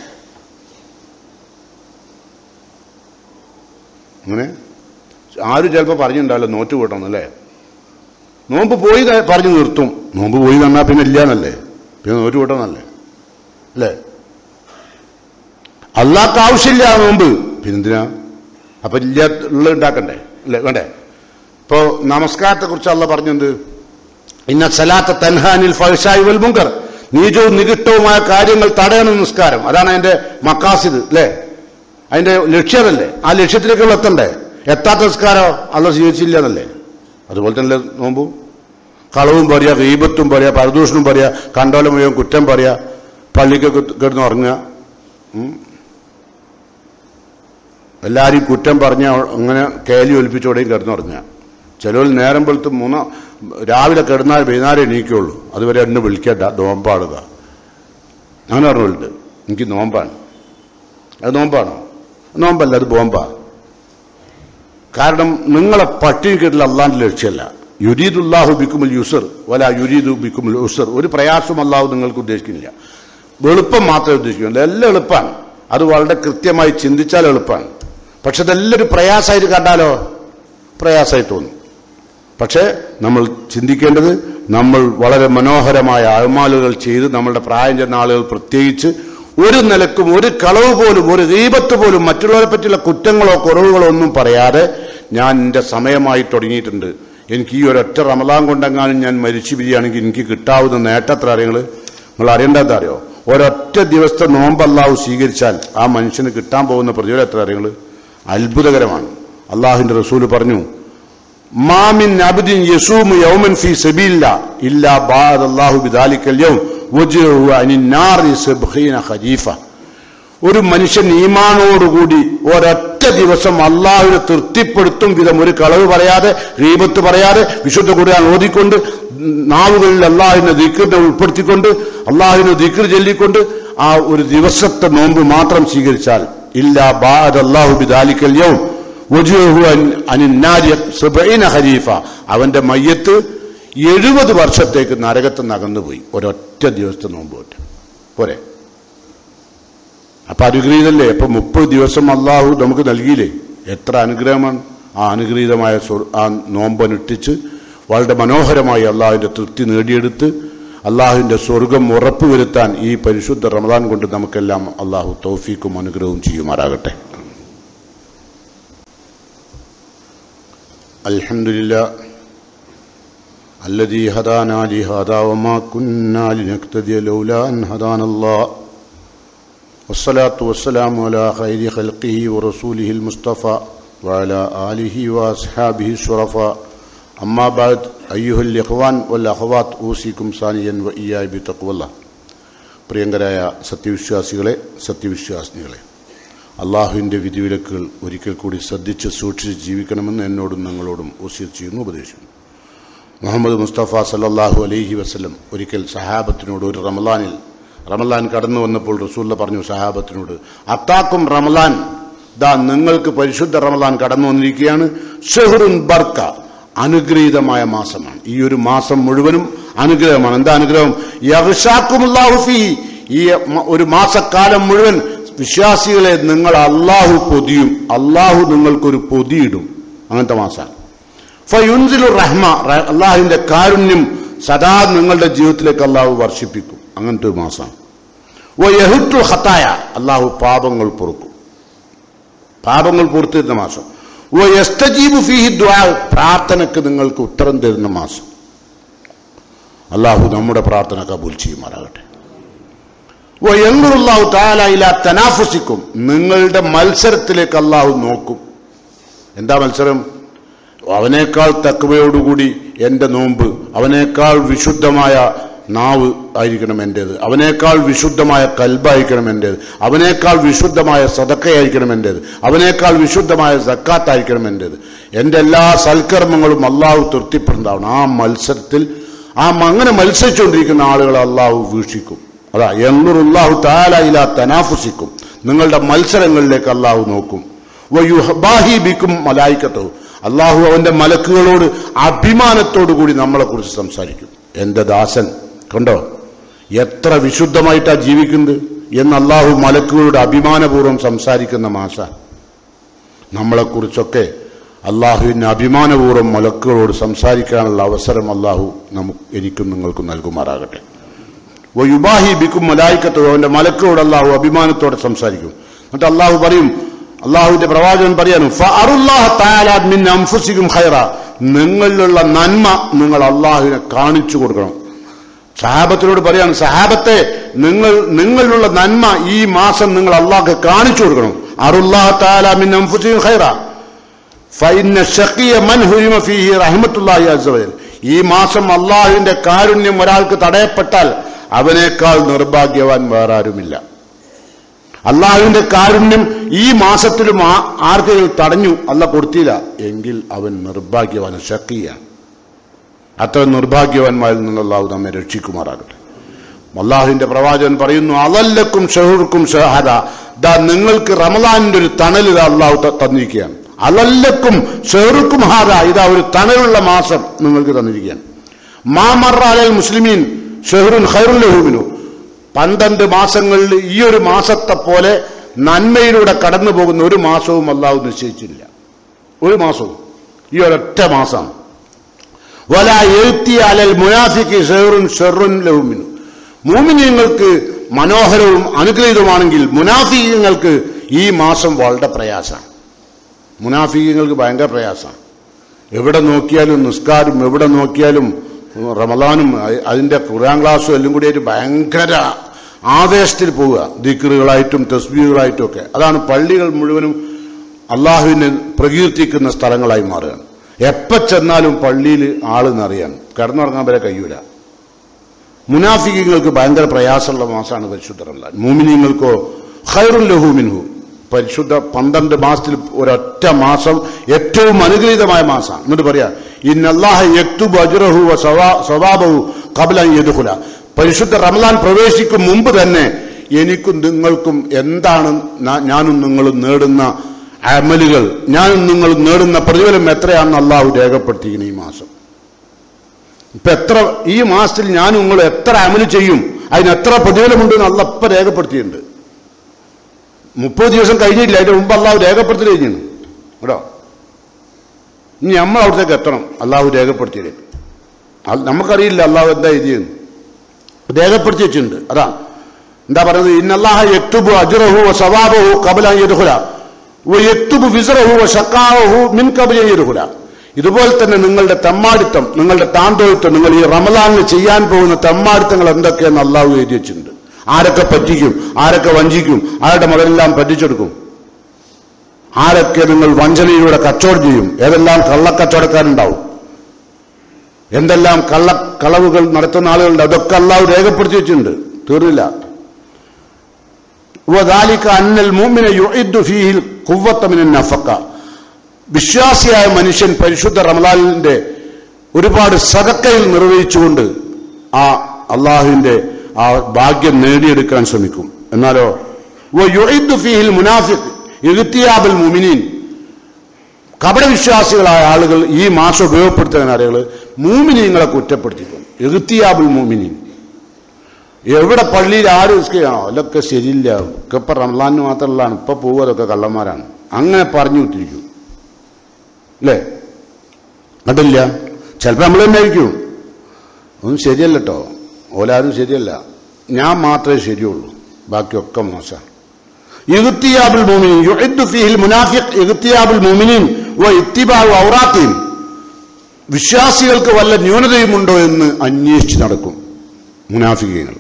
അങ്ങനെ ആരും ചിലപ്പോൾ പറഞ്ഞിട്ടുണ്ടാവില്ല നോറ്റ് കൂട്ടണം അല്ലേ നോമ്പ് പോയി ക- പറഞ്ഞു നിർത്തും നോമ്പ് പോയി തന്നാൽ പിന്നെ ഇല്ലാന്നല്ലേ പിന്നെ നോറ്റ് കൂട്ടണല്ലേ അല്ലേ അള്ളാഹ്ക്ക് ആവശ്യമില്ല ആ നോമ്പ് പിന്നെന്തിനാ അപ്പൊ ഇല്ല ഉള്ള ഉണ്ടാക്കണ്ടേ അല്ലേ വേണ്ടേ ഇപ്പോ നമസ്കാരത്തെ കുറിച്ച് അള്ള പറഞ്ഞത് ഇന്ന സലാത്ത തൻഹാനിൽ ഫഹ്ഷായി വൽ മുങ്കർ നീചവും നികിഷ്ടവുമായ കാര്യങ്ങൾ തടയണം നിസ്കാരം അതാണ് അതിന്റെ മക്കാസിദ് അല്ലേ അതിന്റെ ലക്ഷ്യമല്ലേ ആ ലക്ഷ്യത്തിലേക്കുള്ള എത്തണ്ടേ എത്താത്ത നിസ്കാരം അള്ള സ്വീകരിച്ചില്ല എന്നല്ലേ അതുപോലെ തന്നെ നോമ്പു കളവും പറയാ ഗീപത്തും പറയാ പരദൂഷണവും പറയാ കണ്ടോല മുഴുവൻ കുറ്റം പറയാ പള്ളിക്കൊക്കെ കിടന്ന് ഉറങ്ങുക ഉം. എല്ലാവരും കുറ്റം പറഞ്ഞ അങ്ങനെ കേലി ഒലിപ്പിച്ചോടെയും കിടന്നുറങ്ങുക ചിലവർ നേരം വെളുത്ത് മൂന്ന് രാവിലെ കിടന്നാൽ വൈകുന്നേരം എണീക്കുള്ളൂ അതുവരെ എന്നെ വിളിക്കണ്ട നോമ്പാടുക അങ്ങനെ പറഞ്ഞുണ്ട് എനിക്ക് നോമ്പാണ് അത് നോമ്പാണോ നോമ്പല്ല അത് ബോംബാ കാരണം നിങ്ങളെ പട്ടിണി കിട്ടില്ല അള്ളാന്റെ ലക്ഷ്യമല്ല യുരീദുല്ലാഹു ബിക്കുമുൽ യുസർ വല യുരീദു ബിക്കുമുൽ ഉസർ ഒരു പ്രയാസം അള്ളാഹു നിങ്ങൾക്ക് ഉദ്ദേശിക്കുന്നില്ല എളുപ്പം മാത്രമേ ഉദ്ദേശിക്കുന്നില്ല എല്ലാം എളുപ്പമാണ് അത് വളരെ കൃത്യമായി ചിന്തിച്ചാൽ എളുപ്പമാണ് പക്ഷെ അതെല്ലാം ഒരു പ്രയാസമായിട്ട് കണ്ടാലോ പ്രയാസമായി തോന്നും പക്ഷേ നമ്മൾ ചിന്തിക്കേണ്ടത് നമ്മൾ വളരെ മനോഹരമായ അഴമാലുകൾ ചെയ്ത് നമ്മളുടെ പ്രായം ചെന്ന ആളുകൾ പ്രത്യേകിച്ച് ഒരു നിലക്കും ഒരു കളവ് പോലും ഒരു ദീപത്ത് പോലും മറ്റുള്ളവരെ പറ്റിയുള്ള കുറ്റങ്ങളോ കുറവുകളോ ഒന്നും പറയാതെ ഞാൻ എൻ്റെ സമയമായി തുടങ്ങിയിട്ടുണ്ട് എനിക്ക് ഈ ഒരൊറ്റ റമലാൻ കൊണ്ടെങ്ങാനും ഞാൻ മരിച്ചു പിരിയാണെങ്കിൽ എനിക്ക് കിട്ടാവുന്ന നേട്ടത്ര അറിയങ്ങൾ നിങ്ങൾ അറിയേണ്ടത് അറിയോ ഒരൊറ്റ ദിവസത്തെ നോമ്പല്ലാഹു സ്വീകരിച്ചാൽ ആ മനുഷ്യന് കിട്ടാൻ പോകുന്ന പ്രതിഫലം എത്ര അറിയങ്ങൾ അത്ഭുതകരമാണ് അള്ളാഹുവിന്റെ റസൂല് പറഞ്ഞു മാമിൻ അബ്ദിൻ യസൂമു യൗമൻ ഫീ സബീലില്ല ഇല്ലാ ബാദ അല്ലാഹു ബിദാലിക്കൽ യൗം വജ്ഹു അനിൻ നാറി സബ്ഖീന ഖരീഫ ഒരു മനുഷ്യൻ ഈമാനോടുകൂടി ഒരൊറ്റ ദിവസം അള്ളാഹുവിനെ തൃപ്തിപ്പെടുത്തും വിധം ഒരു കളവ് പറയാതെ റീബത്ത് പറയാതെ വിശുദ്ധ ഖുർആൻ ഓതിക്കൊണ്ട് നാവുകളിൽ അള്ളാഹുവിനെ ദിക്കറിനെ ഉൾപ്പെടുത്തിക്കൊണ്ട് അള്ളാഹുവിനെ ദിക്കർ ചൊല്ലിക്കൊണ്ട് ആ ഒരു ദിവസത്തെ നോമ്പ് മാത്രം സ്വീകരിച്ചാൽ ഇല്ല ബാദ അല്ലാഹു ബിദാലിക്കൽ യൗം വജൂഹു അൻ- അനിന്നാരി സബഈന ഖരീഫ അവന്റെ മയ്യത്ത് എഴുപത് വർഷത്തേക്ക് നരകത്ത് നകന്നുപോയി ഒരൊറ്റ ദിവസത്തെ നോമ്പ് പറ്റ പോരെ അപ്പൊ അനുഗ്രഹീതല്ലേ അപ്പൊ മുപ്പത് ദിവസം അള്ളാഹു നമുക്ക് നൽകിയില്ലേ എത്ര അനുഗ്രഹമാണ് ആ അനുഗ്രഹീതമായ സ്വർ- ആ നോമ്പനുഷ്ഠിച്ച് വളരെ മനോഹരമായി അള്ളാഹുവിന്റെ തൃപ്തി നേടിയെടുത്ത് അള്ളാഹുവിന്റെ സ്വർഗം ഉറപ്പുവരുത്താൻ ഈ പരിശുദ്ധ റമദാൻ കൊണ്ട് നമുക്കെല്ലാം അള്ളാഹു തൗഫീക്കും അനുഗ്രഹവും ചെയ്യുമാറാകട്ടെ الحمد لله الذي هدانا لهذا وما كنا لنهتدي لولا أن هدانا الله والصلاة والسلام على خير خلقه ورسوله المصطفى وعلى آله وأصحابه الشرفاء أما بعد أيها الإخوان والأخوات أوصيكم ثانيا وإياي بتقوى الله പ്രിയങ്കരായ സത്യവിശ്വാസികളെ സത്യവിശ്വാസിനികളെ അള്ളാഹുവിൻ്റെ വിധിവിലക്കുകൾ ഒരിക്കൽ കൂടി ശ്രദ്ധിച്ച് സൂക്ഷിച്ച് ജീവിക്കണമെന്ന് എന്നോടും നിങ്ങളോടും ഒസിയത്ത് ചെയ്യുന്നു ഉപദേശിക്കുന്നു മുഹമ്മദ് മുസ്തഫ സല്ലല്ലാഹു അലൈഹി വസല്ലം ഒരിക്കൽ സഹാബത്തിനോട് ഒരു റമലാനിൽ റമലാൻ കടന്നു വന്നപ്പോൾ റസൂല്ല പറഞ്ഞു സഹാബത്തിനോട് അത്താക്കും റമലാൻ ദാ നിങ്ങൾക്ക് പരിശുദ്ധ റമലാൻ കടന്നു വന്നിരിക്കുകയാണ് ഷെഹ്റുൻ ബർക്ക അനുഗ്രഹീതമായ മാസമാണ് ഈ ഒരു മാസം മുഴുവനും അനുഗ്രഹമാണ് എന്താ അനുഗ്രഹം യഹ്ഷാക്കുമുല്ലാഹു ഫീ ഈ മ- ഒരു മാസക്കാലം മുഴുവൻ വിശ്വാസികളെ നിങ്ങൾ അള്ളാഹു പൊതിയും അള്ളാഹു നിങ്ങൾക്കൊരു പൊതിയിടും അങ്ങനത്തെ മാസമാണ് ഫയുൻസിലു റഹ്മ റ- അള്ളാഹുവിന്റെ കാരുണ്യം സദാ നിങ്ങളുടെ ജീവിതത്തിലേക്ക് അള്ളാഹു വർഷിപ്പിക്കും അങ്ങനത്തെ ഒരു മാസമാണ് ഓ യഹുറ്റു ഹത്തായ അള്ളാഹു പാപങ്ങൾ പൊറുക്കും പാപങ്ങൾ പൂർത്തിരുന്ന മാസം ഓ എസ്തജീബു ഫീഹി ദ്വാ പ്രാർത്ഥനയ്ക്ക് നിങ്ങൾക്ക് ഉത്തരം തരുന്ന മാസം അള്ളാഹു നമ്മുടെ പ്രാർത്ഥന കബൂൽ ചെയ്യുമാറാകട്ടെ ഓ എങ്ങുള്ളാഹു താലായില്ല തനാഫസിക്കും നിങ്ങളുടെ മത്സരത്തിലേക്ക് അള്ളാഹു നോക്കും എന്താ മത്സരം അവനേക്കാൾ തക്കവയോടുകൂടി എൻ്റെ നോമ്പ് അവനേക്കാൾ വിശുദ്ധമായ നാവ് ആയിരിക്കണം എൻ്റേത് അവനേക്കാൾ വിശുദ്ധമായ കൽബായിരിക്കണം എൻ്റേത് അവനേക്കാൾ വിശുദ്ധമായ സതക്കയായിരിക്കണം എൻ്റേത് അവനേക്കാൾ വിശുദ്ധമായ സക്കാത്തായിരിക്കണം എൻ്റേത് എൻ്റെ എല്ലാ സൽക്കർമ്മങ്ങളും അള്ളാഹു തൃപ്തിപ്പെടുന്നതാണ് ആ മത്സരത്തിൽ ആ അങ്ങനെ മത്സരിച്ചുകൊണ്ടിരിക്കുന്ന ആളുകളെ അള്ളാഹു വീക്ഷിക്കും അതാ എന്നുറുല്ലാഹു താലായില തനാഫുസിക്കും നിങ്ങളുടെ മത്സരങ്ങളിലേക്ക് അള്ളാഹു നോക്കും വയുഹബാഹിബിക്കും മലായിക്കത്തോ അള്ളാഹു അവന്റെ മലക്കുകളോട് അഭിമാനത്തോടു കൂടി നമ്മളെ കുറിച്ച് സംസാരിക്കും എന്റെ ദാസൻ കണ്ടോ എത്ര വിശുദ്ധമായിട്ടാ ജീവിക്കുന്നത് എന്ന് അള്ളാഹു മലക്കുകളോട് അഭിമാനപൂർവ്വം സംസാരിക്കുന്ന മാസ നമ്മളെക്കുറിച്ചൊക്കെ അള്ളാഹുവിന് അഭിമാനപൂർവ്വം മലക്കുകളോട് സംസാരിക്കാനുള്ള അവസരം അള്ളാഹു നമുക്ക് എനിക്കും നിങ്ങൾക്കും നൽകുമാറാകട്ടെ വയുബാഹി ബിക്കും മലായിക്കത്തോ അവന്റെ മലക്കുകളോട് അള്ളാഹു അഭിമാനത്തോടെ സംസാരിക്കും എന്നിട്ട് അള്ളാഹു പറയും അള്ളാഹുവിന്റെ പ്രവാചകൻ പറയാനും ഫഅറുല്ലാഹ തആല മിൻ അൻഫുസികും ഖൈറ നിങ്ങളിലുള്ള നന്മ നിങ്ങൾ അള്ളാഹുവിനെ കാണിച്ചു കൊടുക്കണം സഹാബത്തിനോട് പറയാണ് സഹാബത്തെ നിങ്ങൾ നിങ്ങളിലുള്ള നന്മ ഈ മാസം നിങ്ങൾ അള്ളാഹ്ക്ക് കാണിച്ചു കൊടുക്കണം അറുല്ലാഹ തആല മിൻ അൻഫുസികും ഖൈറ ഫൈന ഷഖിയ മൻ ഹുരിമ ഫീഹി റഹ്മത്തുള്ളാഹി അസ്സ വജൽ ഈ മാസം അള്ളാഹുവിന്റെ കാരുണ്യം ഒരാൾക്ക് തടയപ്പെട്ടാൽ അവനേക്കാൾ നിർഭാഗ്യവാൻ വേറെ ആരുമില്ല അള്ളാഹുവിന്റെ കാരുണ്യം ഈ മാസത്തിലും ആ- ആർക്കെങ്കിലും തടഞ്ഞു അല്ല കൊടുത്തില്ല എങ്കിൽ അവൻ നിർഭാഗ്യവാൻ ഷക്കിയാണ് അത്ര നിർഭാഗ്യവാന്മാരിൽ നിന്ന് അള്ളാഹു നമ്മെ രക്ഷിക്കുമാറാകട്ടെ അള്ളാഹുവിന്റെ പ്രവാചകൻ പറയുന്നു അതല്ലക്കും ഷഹൂർക്കും ഷഹാദ ദാ നിങ്ങൾക്ക് റമദാനിന്റെ ഒരു തണൽ ഇതാ അള്ളാഹു ത- തന്നിരിക്കുകയാണ് അതല്ലക്കും ഷെഹറുക്കും ഹാദ ഇതാ ഒരു തണലുള്ള മാസം നിങ്ങൾക്ക് തന്നിരിക്കുകയാണ് മാമറാലൽ മുസ്ലിമീൻ ഷെഹറുൻ ഖൈറുൽ ലഹൂബിനു പന്ത്രണ്ട് മാസങ്ങളിൽ ഈ ഒരു മാസത്തെ പോലെ നന്മയിലൂടെ കടന്നു പോകുന്ന ഒരു മാസവും അള്ളാഹു നിശ്ചയിച്ചില്ല ഒരു മാസവും ഈ ഒരൊറ്റ മാസം വല എഴുത്തി അലൽ മുനാഫിക്ക് ഷെഹറുൻ ഷെറുൻ ലഹുമിനു മൂമിനിയങ്ങൾക്ക് മനോഹരവും അനുഗ്രഹീതമാണെങ്കിൽ മുനാഫികങ്ങൾക്ക് ഈ മാസം വളരെ പ്രയാസമാണ് മുനാഫികങ്ങൾക്ക് ഭയങ്കര പ്രയാസമാണ് എവിടെ നോക്കിയാലും നിസ്കാരം എവിടെ നോക്കിയാലും റമദാനും അ- അതിന്റെ ഖുർആൻ ക്ലാസ്സും എല്ലാം കൂടി ആയിട്ട് ഭയങ്കര ആവേശത്തിൽ പോവുക ദിക്കറുകളായിട്ടും തസ്ബീകളായിട്ടും ഒക്കെ അതാണ് പള്ളികൾ മുഴുവനും അള്ളാഹുവിനെ പ്രകീർത്തിക്കുന്ന സ്ഥലങ്ങളായി മാറുകയാണ് എപ്പോ ചെന്നാലും പള്ളിയിൽ ആള് നിറയാണ് കിടന്നുറങ്ങാൻ വരെ കഴിയൂല മുനാഫികങ്ങൾക്ക് ഭയങ്കര പ്രയാസമുള്ള മാസമാണ് പരിശുദ്ധ റമദാൻ മൂമിനിങ്ങൾക്കോ ഖൈറുൽ ലഹു മിൻഹു പരിശുദ്ധ പന്ത്രണ്ട് മാസത്തിൽ ഒരൊറ്റ മാസം ഏറ്റവും അനുഗ്രഹീതമായ മാസമാണ് എന്നിട്ട് പറയാ ഇന്നല്ലാഹ യക്തുബു അജ്റഹു വ സവാ- സവാബഹു ഖബ്ല അൻ യദ്ഖുല പരിശുദ്ധ റമദാൻ പ്രവേശിക്കും മുമ്പ് തന്നെ എനിക്കും നിങ്ങൾക്കും എന്താണ് ന- ഞാനും നിങ്ങളും നേടുന്ന അമലുകൾ ഞാനും നിങ്ങളും നേടുന്ന പ്രതിഫലം എത്രയാണെന്ന് അള്ളാഹു രേഖപ്പെടുത്തിയിരിക്കുന്നു ഈ മാസം ഇപ്പൊ എത്ര ഈ മാസത്തിൽ ഞാൻ നിങ്ങൾ എത്ര അമല് ചെയ്യും അതിന് എത്ര പ്രതിഫലമുണ്ടെന്ന് അല്ല ഇപ്പൊ രേഖപ്പെടുത്തിയിട്ടുണ്ട് മുപ്പത് ദിവസം കഴിഞ്ഞില്ല അതിന്റെ മുമ്പ് അള്ളാഹു രേഖപ്പെടുത്തി കഴിഞ്ഞു കേട്ടോ ഇനി നമ്മൾ അവിടത്തേക്ക് എത്തണം അള്ളാഹു രേഖപ്പെടുത്തിയത് അത് നമുക്കറിയില്ല അള്ളാഹു എന്താ എഴുതിയെന്ന് രേഖപ്പെടുത്തി വെച്ചിട്ടുണ്ട് അതാ എന്താ പറയുന്നത് ഇന്നല്ലാഹ യക്തുബു അജ്റഹു വ സവാബഹു ഖബല അൻ യദ്ഖുല വ യക്തുബു വിസ്റഹു വ ശഖാവഹു മിൻ ഖബല അൻ യദ്ഖുല ഇതുപോലെ തന്നെ നിങ്ങളുടെ തെമ്മാടിത്തം നിങ്ങളുടെ താന്തോഴിത്തം നിങ്ങൾ ഈ റമദാനിൽ ചെയ്യാൻ പോകുന്ന തെമ്മാടിത്തങ്ങൾ എന്തൊക്കെയെന്ന് അള്ളാഹു എഴുതി വെച്ചിട്ടുണ്ട് ആരൊക്കെ പറ്റിക്കും ആരൊക്കെ വഞ്ചിക്കും ആരുടെ മകളെല്ലാം പറ്റിച്ചെടുക്കും ആരൊക്കെ നിങ്ങൾ വഞ്ചനയിലൂടെ കച്ചവടം ചെയ്യും ഏതെല്ലാം കള്ളക്കച്ചവടക്കാരുണ്ടാവും എന്തെല്ലാം കള്ള കളവുകൾ നടത്തുന്ന ആളുകളുണ്ട് അതൊക്കെ അള്ളാഹു രേഖപ്പെടുത്തി വെച്ചിട്ടുണ്ട് തീർന്നില്ല وذلك أن المؤمن يعد فيه القوة من النفقة വിശ്വാസിയായ മനുഷ്യൻ പരിശുദ്ധ റമലാലിന്റെ ഒരുപാട് സദക്കയിൽ നിർവഹിച്ചുകൊണ്ട് ആ അള്ളാഹുവിന്റെ ആ ഭാഗ്യം നേടിയെടുക്കാൻ ശ്രമിക്കും എന്നാലോ യുഇദ്ദു ഫീഹിൽ മുനാഫിഖ് ഇഗ്തിയാബുൽ മുമിനീൻ കപട വിശ്വാസികളായ ആളുകൾ ഈ മാസം ഉപയോഗപ്പെടുത്തുന്ന ആളുകൾ മൂമിനിങ്ങളെ കുറ്റപ്പെടുത്തിയിട്ടുണ്ട് എഴുത്തിയാബുൽ മൂമിനി എവിടെ പള്ളിയിൽ ആര് നിസ്കരിക്കണോ അതൊക്കെ ശരിയില്ല ഒക്കെ ഇപ്പൊ റംലാന് മാത്രമല്ല ഇപ്പൊ പോവതൊക്കെ കള്ളന്മാരാണ് അങ്ങനെ പറഞ്ഞു വിട്ടിരിക്കും അല്ലേ കണ്ടില്ല ചിലപ്പോൾ നമ്മൾ തന്നെ ആയിരിക്കും ഒന്നും ശരിയല്ല കേട്ടോ ഓലാരും ശരിയല്ല ഞാൻ മാത്രമേ ശരിയുള്ളൂ ബാക്കിയൊക്കെ മോശം ഇഗ്തിയാബുൽ മുഅ്മിനീൻ യുഇദ്ദു ഫീഹിൽ മുനാഫിഖ് ഇഗ്തിയാബുൽ മുഅ്മിനീൻ വ ഇത്തിബാഉ ഔറാത്തിഹിം വിശ്വാസികൾക്ക് വല്ല ന്യൂനതയുമുണ്ടോ എന്ന് അന്വേഷിച്ച് നടക്കും മുനാഫികങ്ങൾ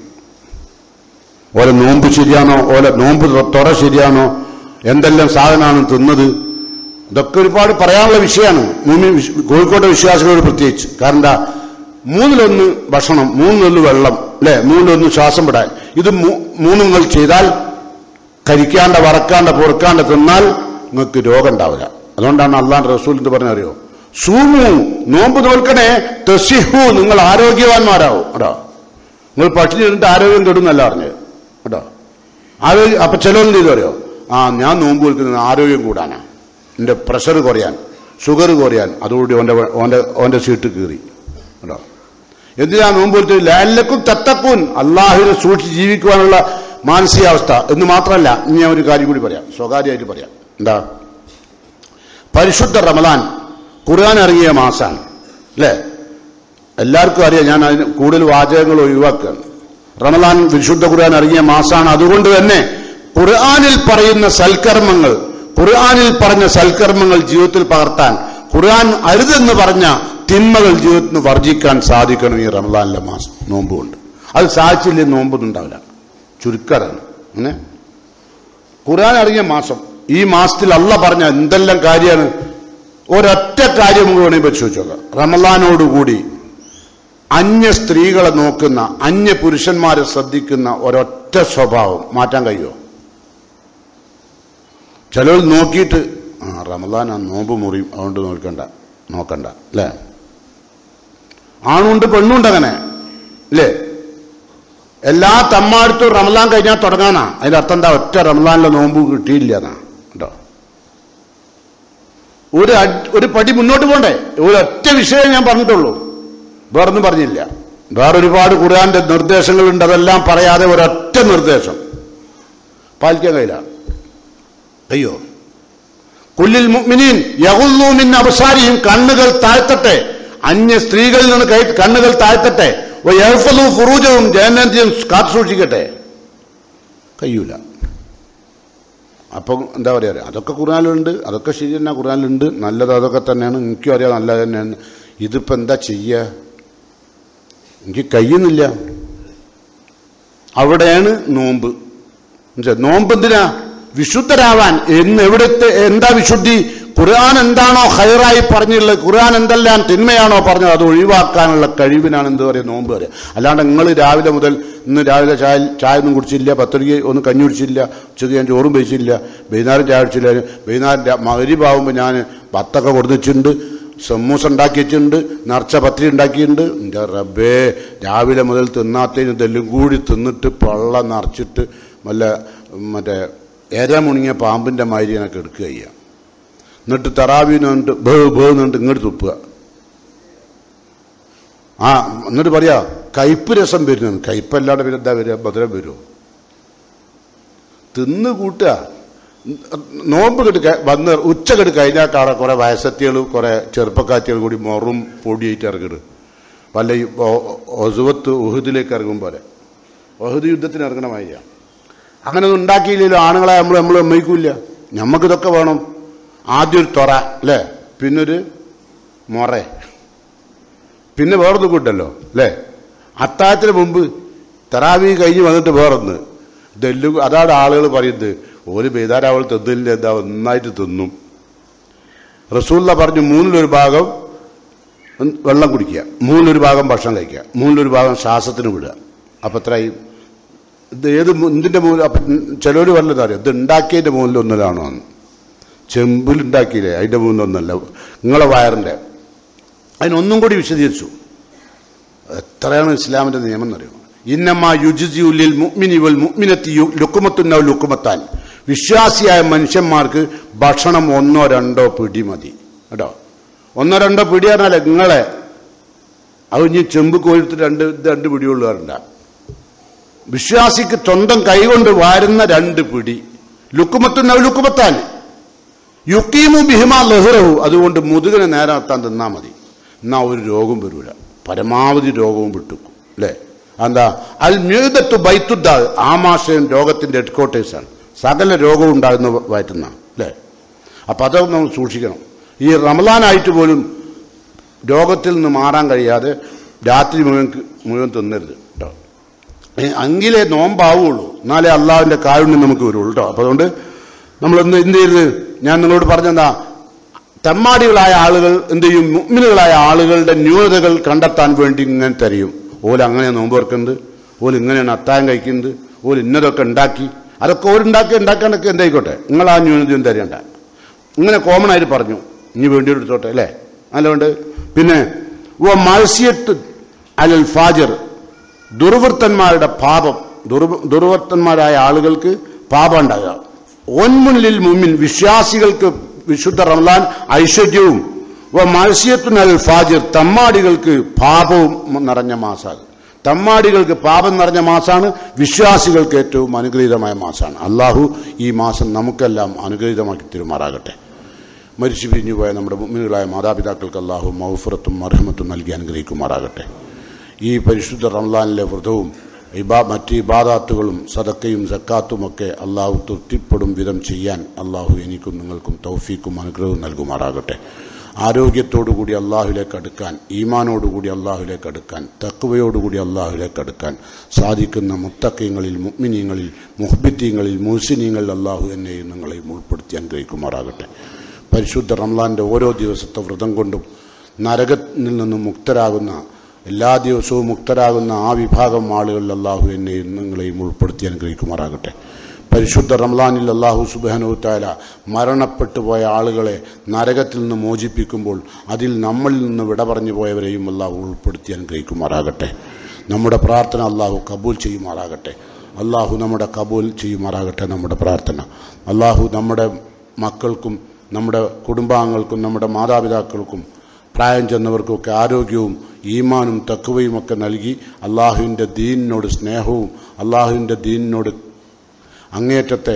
ഓല നോമ്പ് ശരിയാണോ ഓല നോമ്പ് തുറ ശരിയാണോ എന്തെല്ലാം സാധനമാണ് തിന്നത് ഇതൊക്കെ ഒരുപാട് പറയാനുള്ള വിഷയമാണ് മൂന്ന് കോഴിക്കോട്ടെ വിശ്വാസികളോട് പ്രത്യേകിച്ച് കാരണം എന്താ മൂന്നിലൊന്ന് ഭക്ഷണം മൂന്നിലൊന്ന് വെള്ളം അല്ലെ മൂന്നിലൊന്ന് ശ്വാസം വിടാൻ ഇത് മൂന്ന് നിങ്ങൾ ചെയ്താൽ കരിക്കാണ്ട വറക്കാണ്ട പൊറുക്കാണ്ട തിന്നാൽ നിങ്ങൾക്ക് രോഗം ഉണ്ടാവില്ല അതുകൊണ്ടാണ് അള്ളാൻ റസൂൽ എന്ന് പറഞ്ഞറിയോ സൂമു നോമ്പ് നോൽക്കണേ തെസിഹു നിങ്ങൾ ആരോഗ്യവാന്മാരാവും കേട്ടോ നിങ്ങൾ പട്ടിണി ഇരുന്നിട്ട് ആരോഗ്യം കെടുന്നല്ല പറഞ്ഞത് കേട്ടോ ആരോഗ്യം അപ്പൊ ചിലവൊന്നും ചെയ്തു അറിയോ ആ ഞാൻ നോമ്പ് നിൽക്കുന്നത് ആരോഗ്യം കൂടാനാ എൻ്റെ പ്രഷർ കുറയാൻ ഷുഗർ കുറയാൻ അതുകൂടി ഓൻ്റെ ഓൻ്റെ ഓൻ്റെ സീറ്റ് കീറി കേട്ടോ എന്തിനാ നോമ്പ് വിളിച്ചത് ലാലക്കും തത്തക്കൂൻ അള്ളാഹുവിനെ സൂക്ഷിച്ച് ജീവിക്കുവാനുള്ള മാനസികാവസ്ഥ എന്ന് മാത്രമല്ല ഇനി ഞാൻ ഒരു കാര്യം കൂടി പറയാം സ്വകാര്യമായിട്ട് പറയാം എന്താ പരിശുദ്ധ റമദാൻ ഖുർആൻ ഇറങ്ങിയ മാസാണ് അല്ലേ എല്ലാവർക്കും അറിയാം ഞാൻ അതിന് കൂടുതൽ വാചകങ്ങൾ ഒഴിവാക്കുകയാണ് റമദാൻ വിശുദ്ധ ഖുർആൻ ഇറങ്ങിയ മാസാണ് അതുകൊണ്ട് തന്നെ ഖുർആനിൽ പറയുന്ന സൽക്കർമ്മങ്ങൾ ഖുർആനിൽ പറഞ്ഞ സൽക്കർമ്മങ്ങൾ ജീവിതത്തിൽ പകർത്താൻ ഖുർആൻ അരുതെന്ന് പറഞ്ഞ തിന്മകൾ ജീവിതത്തിൽ നിന്ന് വർജിക്കാൻ സാധിക്കണം ഈ റമദാനിലെ മാസം നോമ്പ് കൊണ്ട് അത് സാധിച്ചില്ലേ നോമ്പൊന്നും ഉണ്ടാവില്ല ചുരുക്കറാണ് അങ്ങനെ ഖുർആൻ ഇറങ്ങിയ മാസം ഈ മാസത്തിൽ അല്ല പറഞ്ഞ എന്തെല്ലാം കാര്യമാണ് ഒരൊറ്റ കാര്യം നമുക്ക് വേണമെങ്കിൽ പരിശോധിച്ച് നോക്കാം റമദാനോടുകൂടി അന്യ സ്ത്രീകളെ നോക്കുന്ന അന്യ പുരുഷന്മാരെ ശ്രദ്ധിക്കുന്ന ഒരൊറ്റ സ്വഭാവം മാറ്റാൻ കഴിയുമോ ചിലർ നോക്കിയിട്ട് ആ റമദാൻ ആ നോമ്പ് മുറിയും അതുകൊണ്ട് നോക്കണ്ട നോക്കണ്ട അല്ലേ ആണുണ്ട് പെണ്ണുണ്ട് അങ്ങനെ അല്ലേ എല്ലാ തമ്മാടുത്തും റമദാൻ കഴിഞ്ഞാൽ തുടങ്ങാനാ അതിന്റെ അർത്ഥം എന്താ ഒറ്റ റമദാനിലെ നോമ്പ് കിട്ടിയില്ല എന്നാ കേട്ടോ ഒരു ഒരു പടി മുന്നോട്ട് പോണ്ടേ ഒരൊറ്റ വിഷയം ഞാൻ പറഞ്ഞിട്ടുള്ളൂ വേറൊന്നും പറഞ്ഞില്ല വേറൊരുപാട് ഖുർആന്റെ നിർദ്ദേശങ്ങളുണ്ട് അതെല്ലാം പറയാതെ ഒരൊറ്റ നിർദ്ദേശം പാലിക്കാൻ കഴിയില്ല അയ്യോ കുല്ലിൽ മുഅ്മിനീൻ യഗുല്ലൂ മിൻ അബ്സാരിഹിം കണ്ണുകൾ താഴ്ത്തട്ടെ അന്യ സ്ത്രീകളിൽ നിന്ന് കൈ കണ്ണുകൾ താഴ്ത്തട്ടെ യഹ്ഫലു ഫുറൂജവും ജയനന്തിയും കാത്തു സൂക്ഷിക്കട്ടെ കഴിയൂല അപ്പം എന്താ പറയുക അതൊക്കെ ഖുർആാനിലുണ്ട് അതൊക്കെ ശരി തന്നെ ഖുർആാനിലുണ്ട് നല്ലത് അതൊക്കെ തന്നെയാണ് എനിക്കും അറിയാം നല്ലത് തന്നെയാണ് ഇതിപ്പോ എന്താ ചെയ്യുക എനിക്ക് കഴിയുന്നില്ല അവിടെയാണ് നോമ്പ് നോമ്പ് എന്തിനാ വിശുദ്ധരാവാൻ എന്ന് എവിടുത്തെ എന്താ വിശുദ്ധി ഖുർആൻ എന്താണോ ഹൈറായി പറഞ്ഞിട്ടുള്ളത് ഖുർആൻ എന്തെല്ലാം തിന്മയാണോ പറഞ്ഞത് അത് ഒഴിവാക്കാനുള്ള കഴിവിനാണ് എന്ത് പറയുക നോമ്പ് പറയുക അല്ലാണ്ട് നിങ്ങൾ രാവിലെ മുതൽ ഇന്ന് രാവിലെ ചായ ചായ ഒന്നും കുടിച്ചില്ല പത്തരയ്ക്ക് ഒന്നും കഞ്ഞി കുടിച്ചില്ല ഉച്ചയ്ക്ക് ഞാൻ ചോറും കഴിച്ചില്ല വൈകുന്നേരം ചായ കുടിച്ചില്ല വൈകുന്നേരം മകരിഭാവുമ്പോൾ ഞാൻ ഭത്തൊക്കെ കൊടുത്തിട്ടുണ്ട് സമൂസ ഉണ്ടാക്കി വെച്ചിട്ടുണ്ട് നിറച്ച പത്രി ഉണ്ടാക്കിയിട്ടുണ്ട് എൻ്റെ റബ്ബേ രാവിലെ മുതൽ തിന്നാത്തതിന് ഇതെല്ലാം കൂടി തിന്നിട്ട് പള്ള നിറച്ചിട്ട് വല്ല മറ്റേ എര മുണിങ്ങിയ പാമ്പിൻ്റെ മാതിരി എനിക്ക് എടുക്കുക ചെയ്യുക എന്നിട്ട് തറാവിനുണ്ട് ബേ ബേ എന്നിട്ട് ഇങ്ങോട്ട് തുപ്പുക ആ എന്നിട്ട് പറയാ കയ്പ് രസം വരുന്നത് കയ്പല്ലാണ്ട് പിന്നെ എന്താ വരിക മധുരം വരുമോ തിന്ന് കൂട്ടുക നോമ്പ് കെട്ട് വന്ന് ഉച്ച കെട്ട് കഴിഞ്ഞാൽ കാണാൻ കുറെ വയസ്സത്തികൾ കുറെ ചെറുപ്പക്കാറ്റികൾ കൂടി മൊറും പൊടിയായിട്ട് ഇറങ്ങിട് വല്ല ഈ ഒസുവത്ത് ഉഹുദിലേക്ക് ഇറങ്ങും പോലെ ഒഹുദ് യുദ്ധത്തിന് ഇറങ്ങണ മാതിരിയാണ് അങ്ങനെ ഒന്നും ഉണ്ടാക്കിയില്ലല്ലോ ആണുങ്ങളെ നമ്മൾ നമ്മൾ സമ്മതിക്കൂല ഞമ്മക്കിതൊക്കെ വേണം ആദ്യം ഒരു തൊറ അല്ലേ പിന്നൊരു മൊറ പിന്നെ വേറൊന്നും കൂട്ടല്ലോ അല്ലേ അത്താഴത്തിന് മുമ്പ് തറാവി കഴിഞ്ഞ് വന്നിട്ട് വേറൊന്ന് ഇതെല്ലാം അതാണ് ആളുകൾ പറയുന്നത് ഒരു ബേദാരാവൾ തിന്നില്ല എന്താ ഒന്നായിട്ട് തിന്നും റസൂല്ല പറഞ്ഞു മൂന്നിലൊരു ഭാഗം വെള്ളം കുടിക്കുക മൂന്നിലൊരു ഭാഗം ഭക്ഷണം കഴിക്കുക മൂന്നിലൊരു ഭാഗം ശ്വാസത്തിന് വിടുക അപ്പൊ എത്രയായി ഇത് ഏത് ഇതിന്റെ മൂലം അപ്പൊ ചിലർ വല്ലതും അറിയാം ഇത് ഉണ്ടാക്കിയതിന്റെ മൂന്നിൽ ഒന്നിലാണോ എന്ന് ചെമ്പിൽ ഉണ്ടാക്കിയില്ലേ അതിന്റെ മൂന്നിൽ ഒന്നല്ല നിങ്ങളെ വയറിന്റെ അതിനൊന്നും കൂടി വിശദീകരിച്ചു എത്രയാണ് ഇസ്ലാമിന്റെ നിയമം എന്നറിയോ ഇന്നമ്മ യുജിസിയുല്ലിൽ മുഅ്മിനി വൽ മുഅ്മിനത്തി ലുക്കുമത്തുന്ന ലുക്കുമത്താൻ വിശ്വാസിയായ മനുഷ്യന്മാർക്ക് ഭക്ഷണം ഒന്നോ രണ്ടോ പിടി മതി കേട്ടോ ഒന്നോ രണ്ടോ പിടി പറഞ്ഞാലേ നിങ്ങളെ അത് ഇനി ചെമ്പ് കോഴിട്ട് രണ്ട് ഇത് രണ്ട് പിടിയുള്ളൂ പറഞ്ഞ വിശ്വാസിക്ക് സ്വന്തം കൈകൊണ്ട് വാരുന്ന രണ്ട് പിടി ലുക്കുമത്തുന്ന ലുക്കുമത്താൻ യുക്കീമു ബിഹിമ ലഹുറഹു അതുകൊണ്ട് മുതുകിനെ നേരാത്താൻ തിന്നാ മതി എന്നാ ഒരു രോഗം വരൂല പരമാവധി രോഗവും വിട്ടുക്കും അല്ലേ എന്താ അൽ മ്യൂതത്തു ബൈത്തുദ്ദ ആമാശയം രോഗത്തിന്റെ ഹെഡ്ക്വാർട്ടേഴ്സാണ് സകല രോഗവും ഉണ്ടാകുന്ന വയറ്റുന്ന അല്ലേ അപ്പൊ അത് നമ്മൾ സൂക്ഷിക്കണം ഈ റമലാനായിട്ട് പോലും രോഗത്തിൽ നിന്ന് മാറാൻ കഴിയാതെ രാത്രി മുഴുവൻ മുഴുവൻ തിന്നരുത് കേട്ടോ ഏ, അങ്കിലേ നോമ്പാവുള്ളൂ എന്നാലേ അള്ളാഹുവിന്റെ കാരുണ്യം നമുക്ക് വരുള്ളൂ കേട്ടോ അപ്പൊ അതുകൊണ്ട് നമ്മൾ എന്ത് എന്ത് ചെയ്യരുത് ഞാൻ നിങ്ങളോട് പറഞ്ഞെന്താ തെമ്മാടികളായ ആളുകൾ എന്ത് ചെയ്യും മുഗ്മിനുകളായ ആളുകളുടെ ന്യൂനതകൾ കണ്ടെത്താൻ വേണ്ടി ഇങ്ങനെ തരയും ഓല അങ്ങനെ നോമ്പ് വെക്കുന്നത് ഓല് ഇങ്ങനെയാണ് അത്തായം കഴിക്കുന്നത് ഓല് ഇന്നതൊക്കെ ഉണ്ടാക്കി അതൊക്കെ ഓരുണ്ടാക്കി ഉണ്ടാക്കാനൊക്കെ എന്തായിക്കോട്ടെ നിങ്ങൾ ആ ന്യൂനതയും തരേണ്ട ഇങ്ങനെ കോമൺ ആയിട്ട് പറഞ്ഞു ഇനി വേണ്ടി എടുത്തോട്ടെ അല്ലേ അതുകൊണ്ട് പിന്നെ ഓ മത്സ്യത്ത് അലൽ ഫാജർ ദുർവൃത്തന്മാരുടെ പാപം ദുർവ- ദുർവൃത്തന്മാരായ ആളുകൾക്ക് പാപം ഉണ്ടാകുക ഒൻമുന്നിൽ മുമ്മിൻ വിശ്വാസികൾക്ക് വിശുദ്ധ റംലാൻ ഐശ്വര്യവും വ മത്സ്യത്തുൻ അൽ ഫാജിർ തമ്മാടികൾക്ക് പാപവും നിറഞ്ഞ മാസാണ് തമ്മാടികൾക്ക് പാപം നിറഞ്ഞ മാസാണ് വിശ്വാസികൾക്ക് ഏറ്റവും അനുഗ്രഹീതമായ മാസാണ് അള്ളാഹു ഈ മാസം നമുക്കെല്ലാം അനുഗ്രഹീതമാക്കി തിരുമാറാകട്ടെ മരിച്ചു പിരിഞ്ഞു പോയ നമ്മുടെ മുമ്മിനുകളായ മാതാപിതാക്കൾക്ക് അള്ളാഹു മൗഫറത്തും മർഹമത്തും നൽകി അനുഗ്രഹിക്കുമാറാകട്ടെ ഈ പരിശുദ്ധ റംലാനിലെ വ്രതവും ഇബാ മറ്റ് ഇബാദാത്തുകളും സദക്കയും സക്കാത്തുമൊക്കെ അള്ളാഹു തൃപ്തിപ്പെടും വിധം ചെയ്യാൻ അള്ളാഹു എനിക്കും നിങ്ങൾക്കും തൗഫീക്കും അനുഗ്രഹവും നൽകുമാറാകട്ടെ ആരോഗ്യത്തോടുകൂടി അള്ളാഹുലേക്ക് അടുക്കാൻ ഈമാനോടുകൂടി അള്ളാഹുലേക്ക് അടുക്കാൻ തക്കുവയോടുകൂടി അള്ളാഹുലേക്ക് അടുക്കാൻ സാധിക്കുന്ന മുത്തക്കയങ്ങളിൽ മുഗ്മിനീങ്ങളിൽ മുഹബിത്തീങ്ങളിൽ മുഹസിനീങ്ങളിൽ അള്ളാഹു എന്നെയും നിങ്ങളെയും ഉൾപ്പെടുത്തി അനുഗ്രഹിക്കുമാറാകട്ടെ പരിശുദ്ധ റംലാന്റെ ഓരോ ദിവസത്തെ വ്രതം കൊണ്ടും നരകത്തിൽ നിന്നും മുക്തരാകുന്ന എല്ലാ ദിവസവും മുക്തരാകുന്ന ആ വിഭാഗം ആളുകളിൽ അള്ളാഹു എന്നെയും നിങ്ങളെയും ഉൾപ്പെടുത്തി അനുഗ്രഹിക്കുമാറാകട്ടെ പരിശുദ്ധ റംലാനിൽ അള്ളാഹു സുബാനുത്താല മരണപ്പെട്ടു പോയ ആളുകളെ നരകത്തിൽ നിന്ന് മോചിപ്പിക്കുമ്പോൾ അതിൽ നമ്മളിൽ നിന്ന് വിട പറഞ്ഞു പോയവരെയും അള്ളാഹു ഉൾപ്പെടുത്തി അനുഗ്രഹിക്കുമാറാകട്ടെ നമ്മുടെ പ്രാർത്ഥന അള്ളാഹു കബൂൽ ചെയ്യുമാറാകട്ടെ അള്ളാഹു നമ്മുടെ കബൂൽ ചെയ്യുമാറാകട്ടെ നമ്മുടെ പ്രാർത്ഥന അള്ളാഹു നമ്മുടെ മക്കൾക്കും നമ്മുടെ കുടുംബാംഗങ്ങൾക്കും നമ്മുടെ മാതാപിതാക്കൾക്കും പ്രായം ചെന്നവർക്കൊക്കെ ആരോഗ്യവും ഈമാനും തക്കുവയും ഒക്കെ നൽകി അള്ളാഹുവിൻ്റെ ദീനിനോട് സ്നേഹവും അള്ളാഹുവിൻ്റെ ദീനിനോട് അങ്ങേയറ്റത്തെ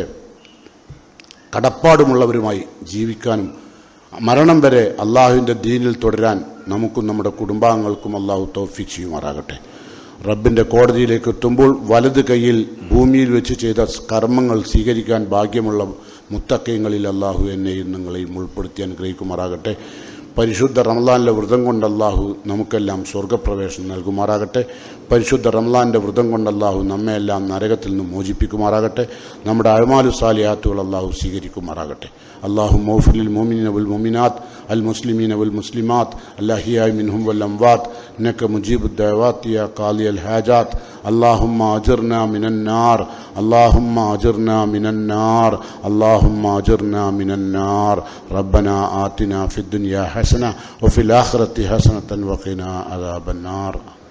കടപ്പാടുമുള്ളവരുമായി ജീവിക്കാനും മരണം വരെ അള്ളാഹുവിൻ്റെ ദീനിൽ തുടരാൻ നമുക്കും നമ്മുടെ കുടുംബാംഗങ്ങൾക്കും അള്ളാഹു തൗഫീഖ് ചെയ്യുമാറാകട്ടെ റബ്ബിന്റെ കോടതിയിലേക്ക് എത്തുമ്പോൾ വലത് കൈയിൽ ഭൂമിയിൽ വെച്ച് ചെയ്ത കർമ്മങ്ങൾ സ്വീകരിക്കാൻ ഭാഗ്യമുള്ള മുത്തക്കയങ്ങളിൽ അള്ളാഹു എന്നെയും നിങ്ങളെയും ഉൾപ്പെടുത്തി അനുഗ്രഹിക്കുമാറാകട്ടെ പരിശുദ്ധ റംലാനിലെ വ്രതം കൊണ്ട് അള്ളാഹു നമുക്കെല്ലാം സ്വർഗപ്രവേശനം നൽകുമാറാകട്ടെ പരിശുദ്ധ റംലാന്റെ വ്രതം കൊണ്ട് അള്ളാഹു നമ്മെല്ലാം നരകത്തിൽ നിന്ന് മോചിപ്പിക്കുമാറാകട്ടെ നമ്മുടെ അഴമാലു സാലിയാത്തുകൾ അള്ളാഹു സ്വീകരിക്കുമാറാകട്ടെ അള്ളാഹു മൗഫുലിൽ മോമിന വൽ മൊമിനാത്ത് അൽ മുസ്ലിമീന വൽ മുസ്ലിമാത്ത് അല്ലാഹിയായി മിൻഹും വൽ അംവാത്ത് إنك مجيب الدعوات يا قاضي الحاجات اللهم أجرنا من النار اللهم أجرنا من النار اللهم أجرنا من النار ربنا آتنا في الدنيا حسنة وفي الآخرة حسنة وقنا عذاب النار